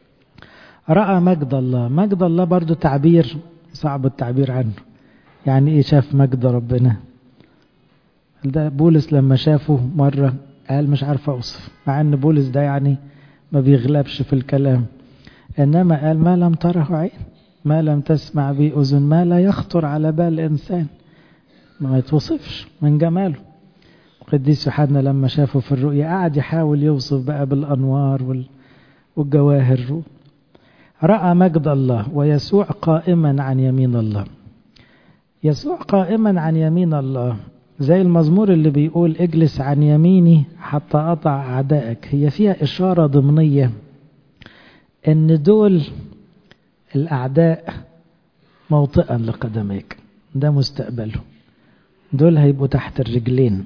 رأى مجد الله مجد الله برضو تعبير صعب التعبير عنه يعني ايه شاف مجد ربنا ده بولس لما شافه مرة قال مش عارف اوصف مع ان بولس ده يعني ما بيغلبش في الكلام انما قال ما لم تره عين ما لم تسمع به اذن ما لا يخطر على بال انسان ما يتوصفش من جماله القديس يوحنا لما شافه في الرؤيا قعد يحاول يوصف بقى بالانوار والجواهر رأى مجد الله ويسوع قائما عن يمين الله يسوع قائما عن يمين الله زي المزمور اللي بيقول اجلس عن يميني حتى أطع أعدائك هي فيها إشارة ضمنية إن دول الأعداء موطئا لقدميك ده مستقبله دول هيبقوا تحت الرجلين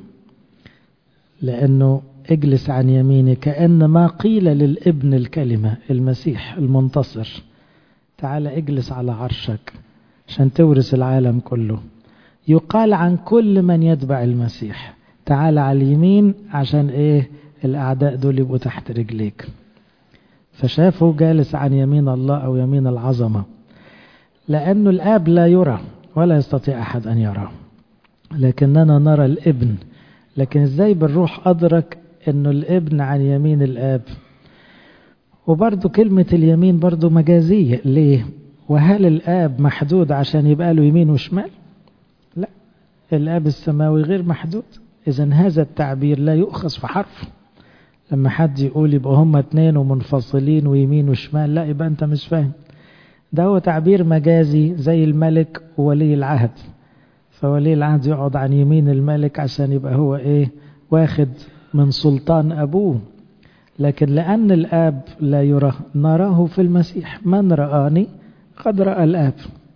لأنه اجلس عن يميني كأن ما قيل للابن الكلمة المسيح المنتصر تعال اجلس على عرشك عشان تورث العالم كله يقال عن كل من يتبع المسيح تعال على اليمين عشان ايه الاعداء دول يبقوا تحت رجليك فشافه جالس عن يمين الله او يمين العظمه لانه الاب لا يرى ولا يستطيع احد ان يراه لكننا نرى الابن لكن ازاي بالروح ادرك انه الابن عن يمين الاب وبرضه كلمة اليمين برضه مجازية ليه وهل الاب محدود عشان يبقى له يمين وشمال لا الاب السماوي غير محدود اذا هذا التعبير لا يؤخذ في حرف لما حد يقول يبقى هما اتنين ومنفصلين ويمين وشمال لا يبقى انت مش فاهم ده هو تعبير مجازي زي الملك وولي العهد فولي العهد يقعد عن يمين الملك عشان يبقى هو ايه واخد من سلطان ابوه لكن لأن الآب لا يرى نراه في المسيح من رآني قد رأى الآب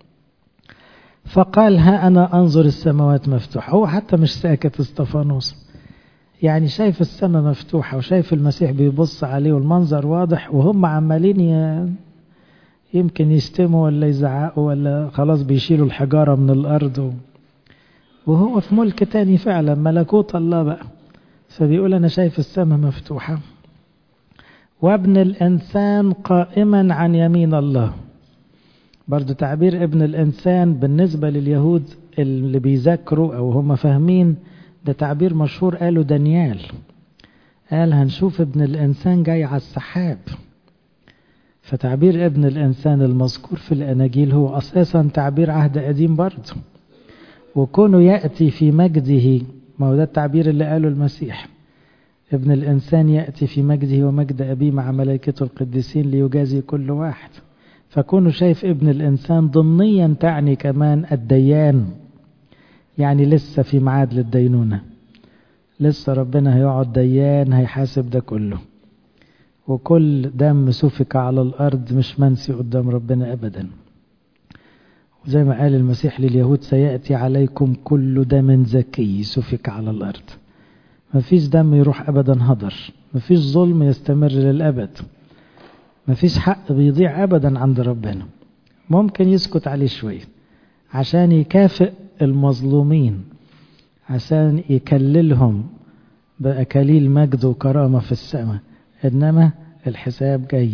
فقال ها أنا أنظر السماوات مفتوحة هو حتى مش ساكت استفانوس يعني شايف السماء مفتوحة وشايف المسيح بيبص عليه والمنظر واضح وهم عمالين ي... يمكن يستموا ولا يزعقوا ولا خلاص بيشيلوا الحجارة من الأرض و... وهو في ملك تاني فعلا ملكوت الله بقى فبيقول أنا شايف السماء مفتوحة وابن الإنسان قائما عن يمين الله برضو تعبير ابن الإنسان بالنسبة لليهود اللي بيذاكروا أو هم فاهمين ده تعبير مشهور قاله دانيال قال هنشوف ابن الإنسان جاي على السحاب فتعبير ابن الإنسان المذكور في الأناجيل هو أساسا تعبير عهد قديم برضه وكونه يأتي في مجده ما هو ده التعبير اللي قاله المسيح ابن الإنسان يأتي في مجده ومجد أبيه مع ملائكته القديسين ليجازي كل واحد فكونه شايف ابن الإنسان ضمنيا تعني كمان الديان يعني لسه في ميعاد للدينونة لسه ربنا هيقعد ديان هيحاسب ده كله وكل دم سفك على الأرض مش منسي قدام ربنا أبدا وزي ما قال المسيح لليهود سيأتي عليكم كل دم زكي سفك على الأرض مفيش دم يروح أبدا هدر مفيش ظلم يستمر للأبد مفيش حق بيضيع أبدا عند ربنا ممكن يسكت عليه شوية عشان يكافئ المظلومين عشان يكللهم بأكاليل مجد وكرامة في السماء إنما الحساب جاي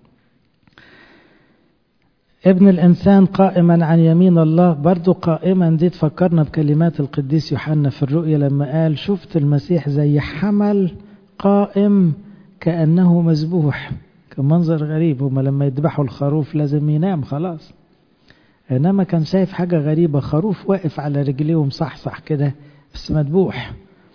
ابن الإنسان قائما عن يمين الله برضو قائما دي تفكرنا بكلمات القديس يوحنا في الرؤيا لما قال شفت المسيح زي حمل قائم كأنه مذبوح كان منظر غريب هما لما يذبحوا الخروف لازم ينام خلاص إنما كان شايف حاجة غريبة خروف واقف على رجليه ومصحصح كده بس مذبوح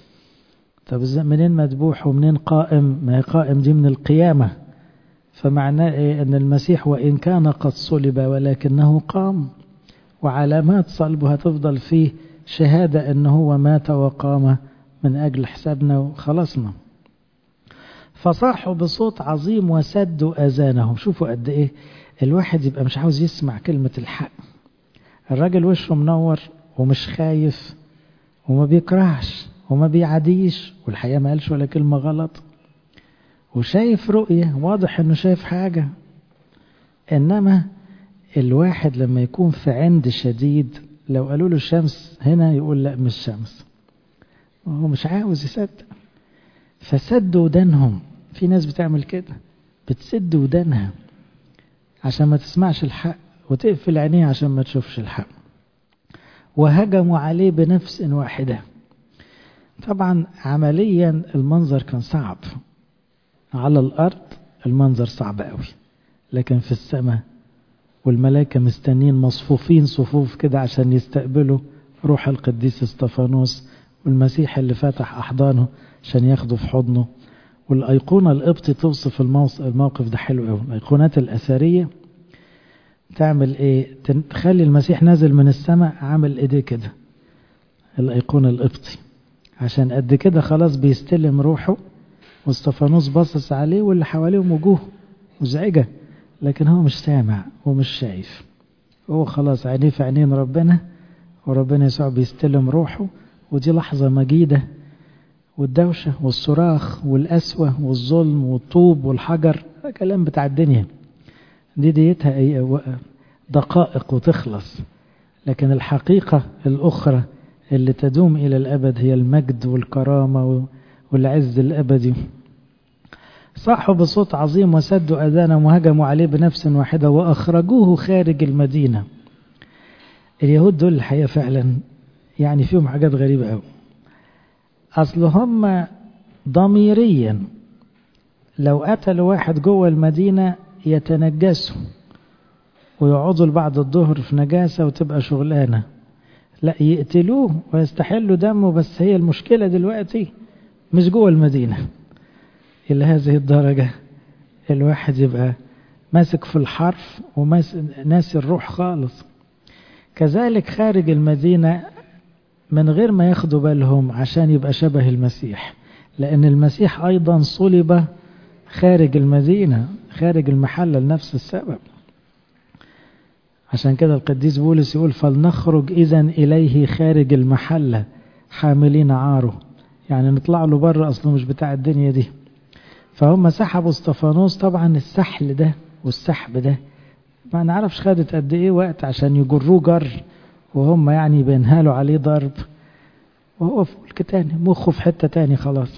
طب منين مذبوح ومنين قائم ما هي قائم دي من القيامة فمعناه إيه أن المسيح وإن كان قد صلب ولكنه قام وعلامات صلبه هتفضل فيه شهادة أنه هو مات وقام من أجل حسابنا وخلصنا فصاحوا بصوت عظيم وسدوا أذانهم شوفوا قد إيه الواحد يبقى مش عاوز يسمع كلمة الحق الراجل وشه منور ومش خايف وما بيكرهش وما بيعديش والحقيقة ما قالش ولا كلمة غلط وشايف رؤية واضح انه شايف حاجة انما الواحد لما يكون في عند شديد لو قالوا له الشمس هنا يقول لا مش شمس هو مش عاوز يصدق فسدوا ودانهم في ناس بتعمل كده بتسد ودانها عشان ما تسمعش الحق وتقفل عينيها عشان ما تشوفش الحق وهجموا عليه بنفس واحدة طبعا عمليا المنظر كان صعب على الأرض المنظر صعب قوي لكن في السماء والملائكة مستنين مصفوفين صفوف كده عشان يستقبلوا روح القديس استفانوس والمسيح اللي فتح أحضانه عشان ياخده في حضنه والأيقونة القبطي توصف الموقف ده حلو قوي الأيقونات الأثرية تعمل إيه تخلي المسيح نازل من السماء عامل إيديه كده الأيقونة القبطي عشان قد كده خلاص بيستلم روحه واستفانوس باصص عليه واللي حواليهم وجوه مزعجة لكن هو مش سامع ومش شايف هو خلاص عينيه في عينين ربنا وربنا يسوع بيستلم روحه ودي لحظة مجيدة والدوشة والصراخ والقسوة والظلم والطوب والحجر ده كلام بتاع الدنيا دي ديتها دقائق وتخلص لكن الحقيقة الأخرى اللي تدوم إلى الأبد هي المجد والكرامة والعز الأبدي صاحوا بصوت عظيم وسدوا أذانهم وهجموا عليه بنفس واحدة وأخرجوه خارج المدينة اليهود دول الحقيقة فعلا يعني فيهم حاجات غريبة أوي أصل هم ضميريا لو قتلوا واحد جوه المدينة يتنجسوا ويقعدوا لبعد الظهر في نجاسة وتبقى شغلانة لا يقتلوه ويستحلوا دمه بس هي المشكلة دلوقتي مش جوه المدينة إلى هذه الدرجة الواحد يبقى ماسك في الحرف وناسي الروح خالص كذلك خارج المدينة من غير ما ياخدوا بالهم عشان يبقى شبه المسيح لأن المسيح أيضا صلب خارج المدينة خارج المحل لنفس السبب عشان كده القديس بولس يقول فلنخرج إذا إليه خارج المحلة حاملين عاره يعني نطلع له بره أصله مش بتاع الدنيا دي فهم سحبوا استفانوس طبعا السحل ده والسحب ده ما نعرفش خدت قد ايه وقت عشان يجروه جر وهم يعني بينهالوا عليه ضرب وهو في ملك تاني مخه في حتة تاني خلاص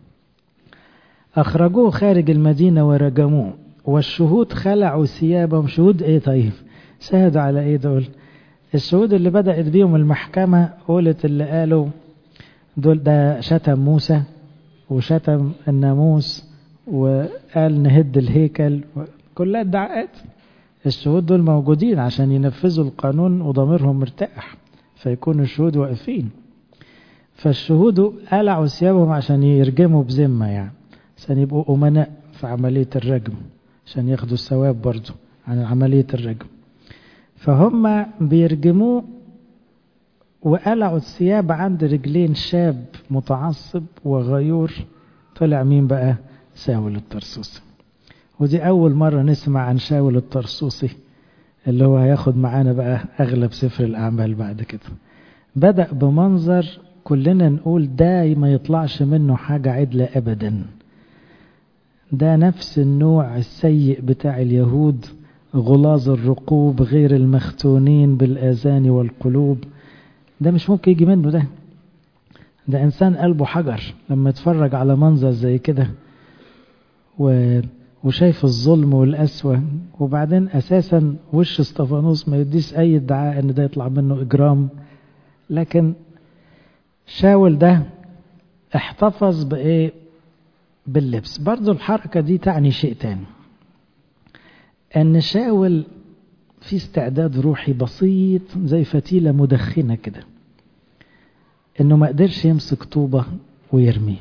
أخرجوه خارج المدينة ورجموه والشهود خلعوا ثيابهم شهود ايه طيب شهدوا على ايه دول الشهود اللي بدأت بيهم المحكمة قولت اللي قالوا دول ده شتم موسى وشتم الناموس وقال نهد الهيكل كلها ادعاءات الشهود دول موجودين عشان ينفذوا القانون وضميرهم مرتاح فيكونوا الشهود واقفين فالشهود قلعوا ثيابهم عشان يرجموا بذمة يعني عشان يبقوا أمناء في عملية الرجم عشان ياخدوا الثواب برضو عن عملية الرجم فهم بيرجموه وقلعوا الثياب عند رجلين شاب متعصب وغيور طلع مين بقى ساول الطرسوسي ودي أول مرة نسمع عن شاول الطرسوسي اللي هو هياخد معانا بقى أغلب سفر الأعمال بعد كده بدأ بمنظر كلنا نقول ده ما يطلعش منه حاجة عدلة أبدا ده نفس النوع السيء بتاع اليهود غلاظ الرقوب غير المختونين بالآذان والقلوب ده مش ممكن يجي منه ده ده إنسان قلبه حجر لما يتفرج على منظر زي كده و... وشايف الظلم والقسوة وبعدين أساسا وش استفانوس ما يديش أي ادعاء إن ده يطلع منه إجرام لكن شاول ده احتفظ بإيه باللبس برضو الحركة دي تعني شيء تاني أن شاول في استعداد روحي بسيط زي فتيلة مدخنة كده انه ما قدرش يمسك طوبة ويرميه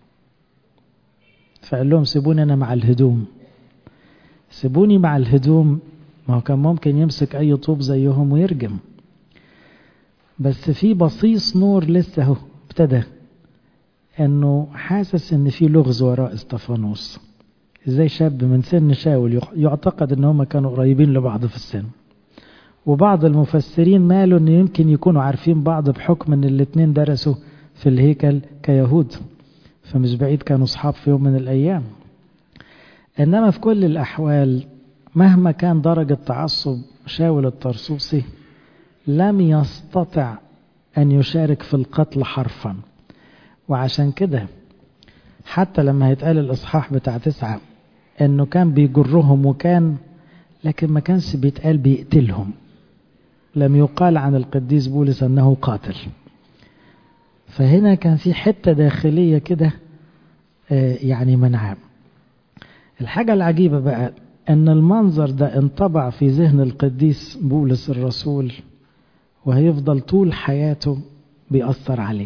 فقال لهم سيبوني انا مع الهدوم سيبوني مع الهدوم ما هو كان ممكن يمسك اي طوب زيهم ويرجم بس في بصيص نور لسه اهو ابتدى انه حاسس ان في لغز وراء استفانوس ازاي شاب من سن شاول يعتقد ان هم كانوا قريبين لبعض في السن وبعض المفسرين مالوا ان يمكن يكونوا عارفين بعض بحكم ان الاتنين درسوا في الهيكل كيهود فمش بعيد كانوا اصحاب في يوم من الايام انما في كل الاحوال مهما كان درجة تعصب شاول الطرسوسي لم يستطع ان يشارك في القتل حرفا وعشان كده حتى لما هيتقال الاصحاح بتاع تسعة انه كان بيجرهم وكان لكن ما كانش بيتقال بيقتلهم لم يقال عن القديس بولس انه قاتل فهنا كان في حتة داخلية كده يعني منعاه الحاجة العجيبة بقى ان المنظر ده انطبع في ذهن القديس بولس الرسول وهيفضل طول حياته بيأثر عليه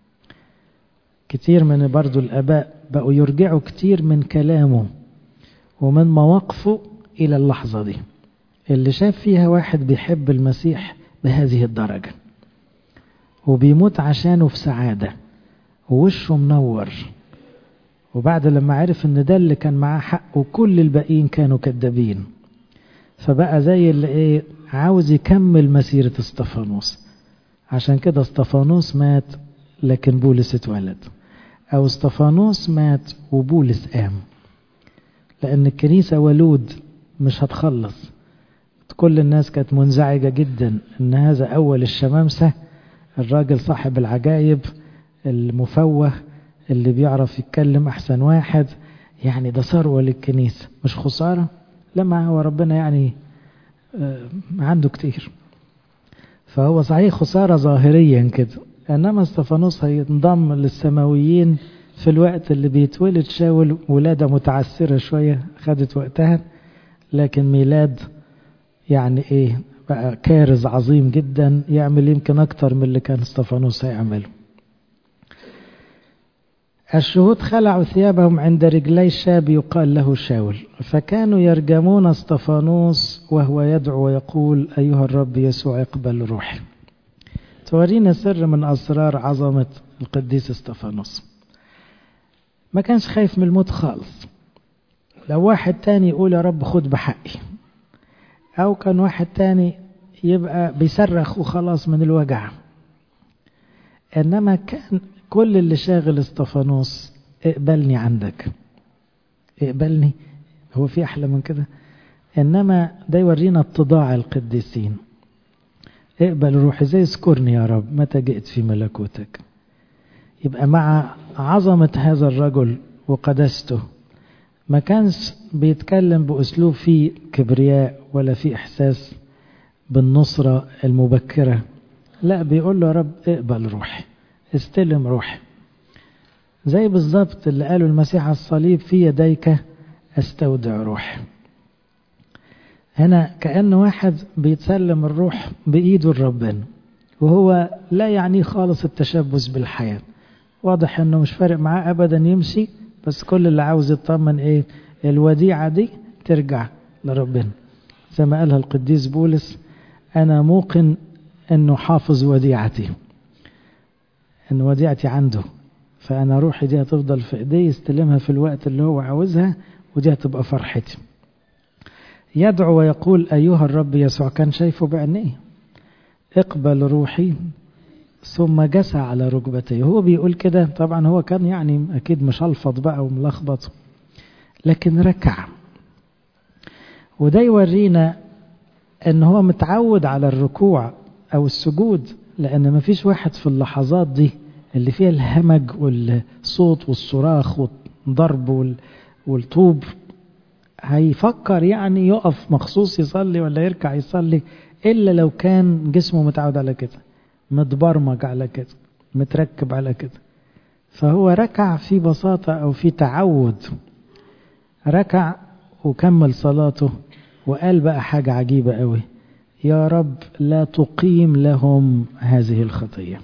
كتير من برضو الآباء بقوا يرجعوا كتير من كلامه ومن مواقفه إلى اللحظة دي اللي شاف فيها واحد بيحب المسيح بهذه الدرجة وبيموت عشانه في سعادة ووشه منور وبعد لما عرف ان ده اللي كان معاه حق وكل الباقيين كانوا كذابين فبقى زي اللي ايه عاوز يكمل مسيرة استفانوس عشان كده استفانوس مات لكن بولس اتولد او استفانوس مات وبولس قام لان الكنيسة ولود مش هتخلص كل الناس كانت منزعجة جدا ان هذا اول الشمامسة الراجل صاحب العجائب المفوه اللي بيعرف يتكلم احسن واحد يعني ده ثروة للكنيسة مش خسارة لما هو ربنا يعني عنده كتير فهو صحيح خسارة ظاهريا كده انما استفانوس هينضم للسماويين في الوقت اللي بيتولد شاول ولادة متعسرة شوية خدت وقتها لكن ميلاد يعني ايه بقى كارز عظيم جدا يعمل يمكن اكتر من اللي كان استفانوس هيعمله الشهود خلعوا ثيابهم عند رجلي شاب يقال له شاول فكانوا يرجمون اسطفانوس وهو يدعو ويقول أيها الرب يسوع اقبل روحي تورينا سر من أسرار عظمة القديس اسطفانوس ما كانش خايف من الموت خالص لو واحد تاني يقول يا رب خد بحقي أو كان واحد تاني يبقى بيصرخ وخلاص من الوجع إنما كان كل اللي شاغل اسطفانوس اقبلني عندك اقبلني هو في أحلى من كده إنما ده يورينا اتضاع القديسين اقبل روحي زي اذكرني يا رب متى جئت في ملكوتك يبقى مع عظمة هذا الرجل وقدسته ما كانش بيتكلم بأسلوب فيه كبرياء ولا فيه إحساس بالنصرة المبكرة لا بيقول له يا رب اقبل روحي استلم روحي زي بالظبط اللي قاله المسيح على الصليب في يديك استودع روحي هنا كأن واحد بيتسلم الروح بإيده لربنا وهو لا يعني خالص التشبث بالحياة واضح انه مش فارق معاه ابدا يمشي بس كل اللي عاوز يطمن ايه الوديعة دي ترجع لربنا زي ما قالها القديس بولس انا موقن انه حافظ وديعتي ان وديعتي عنده فانا روحي دي هتفضل في ايديه يستلمها في الوقت اللي هو عاوزها ودي هتبقى فرحتي يدعو ويقول ايها الرب يسوع كان شايفه بعينيه اقبل روحي ثم جسى على ركبتيه هو بيقول كده طبعا هو كان يعني اكيد مشلفط بقى وملخبط لكن ركع وده يورينا ان هو متعود على الركوع او السجود لان ما فيش واحد في اللحظات دي اللي فيها الهمج والصوت والصراخ والضرب والطوب هيفكر يعني يقف مخصوص يصلي ولا يركع يصلي الا لو كان جسمه متعود على كده متبرمج على كده متركب على كده فهو ركع في بساطة أو في تعود ركع وكمل صلاته وقال بقى حاجة عجيبة قوي يا رب لا تقيم لهم هذه الخطية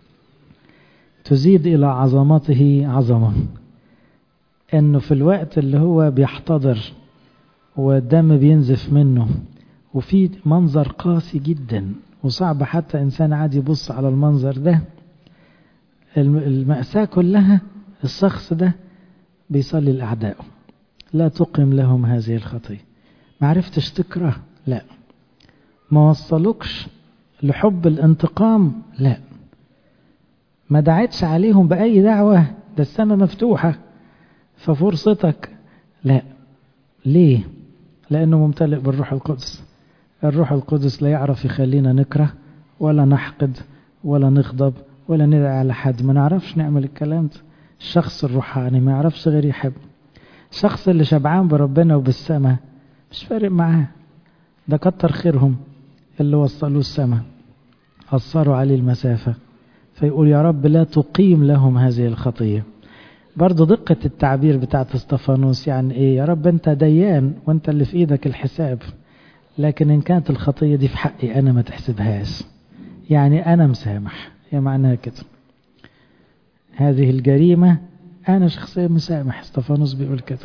تزيد إلى عظمته عظمة أنه في الوقت اللي هو بيحتضر والدم بينزف منه وفي منظر قاسي جدا وصعب حتى إنسان عادي يبص على المنظر ده المأساة كلها الشخص ده بيصلي لأعدائه لا تقم لهم هذه الخطية ما عرفتش تكره لا ما وصلوكش لحب الانتقام لا ما دعتش عليهم بأي دعوة ده السماء مفتوحة ففرصتك لا ليه لأنه ممتلئ بالروح القدس الروح القدس لا يعرف يخلينا نكره ولا نحقد ولا نغضب ولا ندعي على حد ما نعرفش نعمل الكلام ده الشخص الروحاني ما يعرفش غير يحب الشخص اللي شبعان بربنا وبالسماء مش فارق معاه ده كتر خيرهم اللي وصلوه السماء قصروا عليه المسافة فيقول يا رب لا تقيم لهم هذه الخطية برضه دقة التعبير بتاعت استفانوس يعني ايه يا رب انت ديان وانت اللي في ايدك الحساب لكن ان كانت الخطية دي في حقي انا ما تحسبهاش يعني انا مسامح هي معناها كده هذه الجريمة انا شخصيا مسامح استفانوس بيقول كده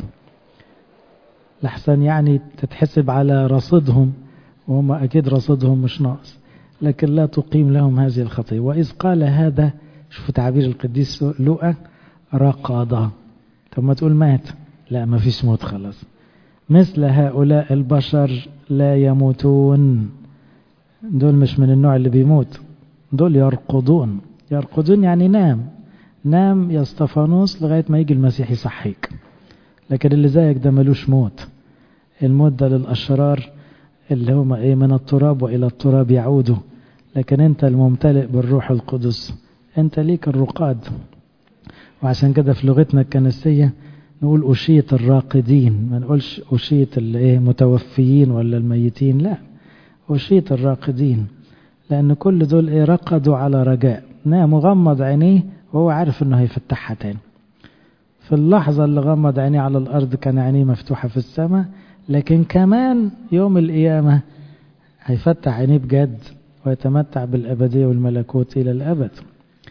لحسن يعني تتحسب على رصيدهم وهم اكيد رصيدهم مش ناقص لكن لا تقيم لهم هذه الخطية وإذ قال هذا شوف تعبير القديس لوقا رقض طب ما تقول مات لا ما فيش موت خلاص مثل هؤلاء البشر لا يموتون دول مش من النوع اللي بيموت دول يرقضون يرقضون يعني نام نام يا استفانوس لغاية ما يجي المسيح يصحيك لكن اللي زيك ده ملوش موت الموت ده للأشرار اللي هم ايه من التراب والى التراب يعودوا لكن انت الممتلئ بالروح القدس انت ليك الرقاد وعشان كده في لغتنا الكنسية نقول أشية الراقدين ما نقولش أشية الايه متوفيين ولا الميتين لا أشية الراقدين لأن كل دول ايه رقدوا على رجاء نام غمض عينيه وهو عارف انه هيفتحها تاني في اللحظة اللي غمض عينيه على الأرض كان عينيه مفتوحة في السماء لكن كمان يوم القيامة هيفتح عينيه بجد ويتمتع بالأبدية والملكوت إلى الأبد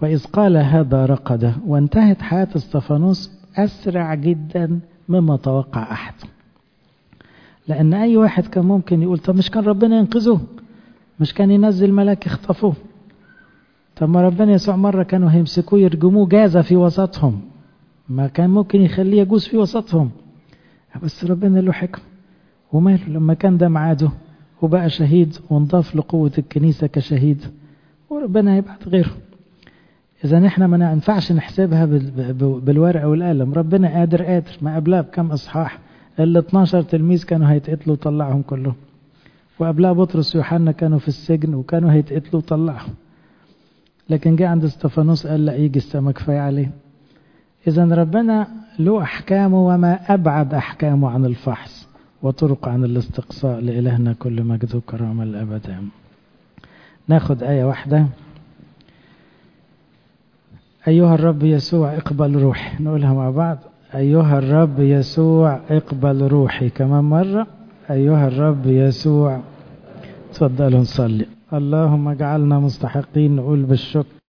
وإذ قال هذا رقد وانتهت حياة استفانوس أسرع جدا مما توقع أحد لأن أي واحد كان ممكن يقول طب مش كان ربنا ينقذه مش كان ينزل ملاك يخطفوه طب ما ربنا يسوع مرة كانوا هيمسكوه يرجموه جازة في وسطهم ما كان ممكن يخليه يجوز في وسطهم بس ربنا له حكم وماله لما كان ده معاده وبقى شهيد وانضاف لقوة الكنيسة كشهيد وربنا هيبعت غيره إذا احنا ما ينفعش نحسبها بالورقة والقلم ربنا قادر قادر ما قبلها بكم إصحاح ال 12 تلميذ كانوا هيتقتلوا وطلعهم كلهم وقبلها بطرس ويوحنا كانوا في السجن وكانوا هيتقتلوا وطلعهم لكن جه عند استفانوس قال لا يجي السما كفايه عليه اذا ربنا له احكامه وما ابعد احكامه عن الفحص وطرق عن الاستقصاء لالهنا كل مجد وكرامه الابد ناخد ايه واحده ايها الرب يسوع اقبل روحي نقولها مع بعض ايها الرب يسوع اقبل روحي كمان مره ايها الرب يسوع تفضلوا نصلي اللهم اجعلنا مستحقين نقول بالشكر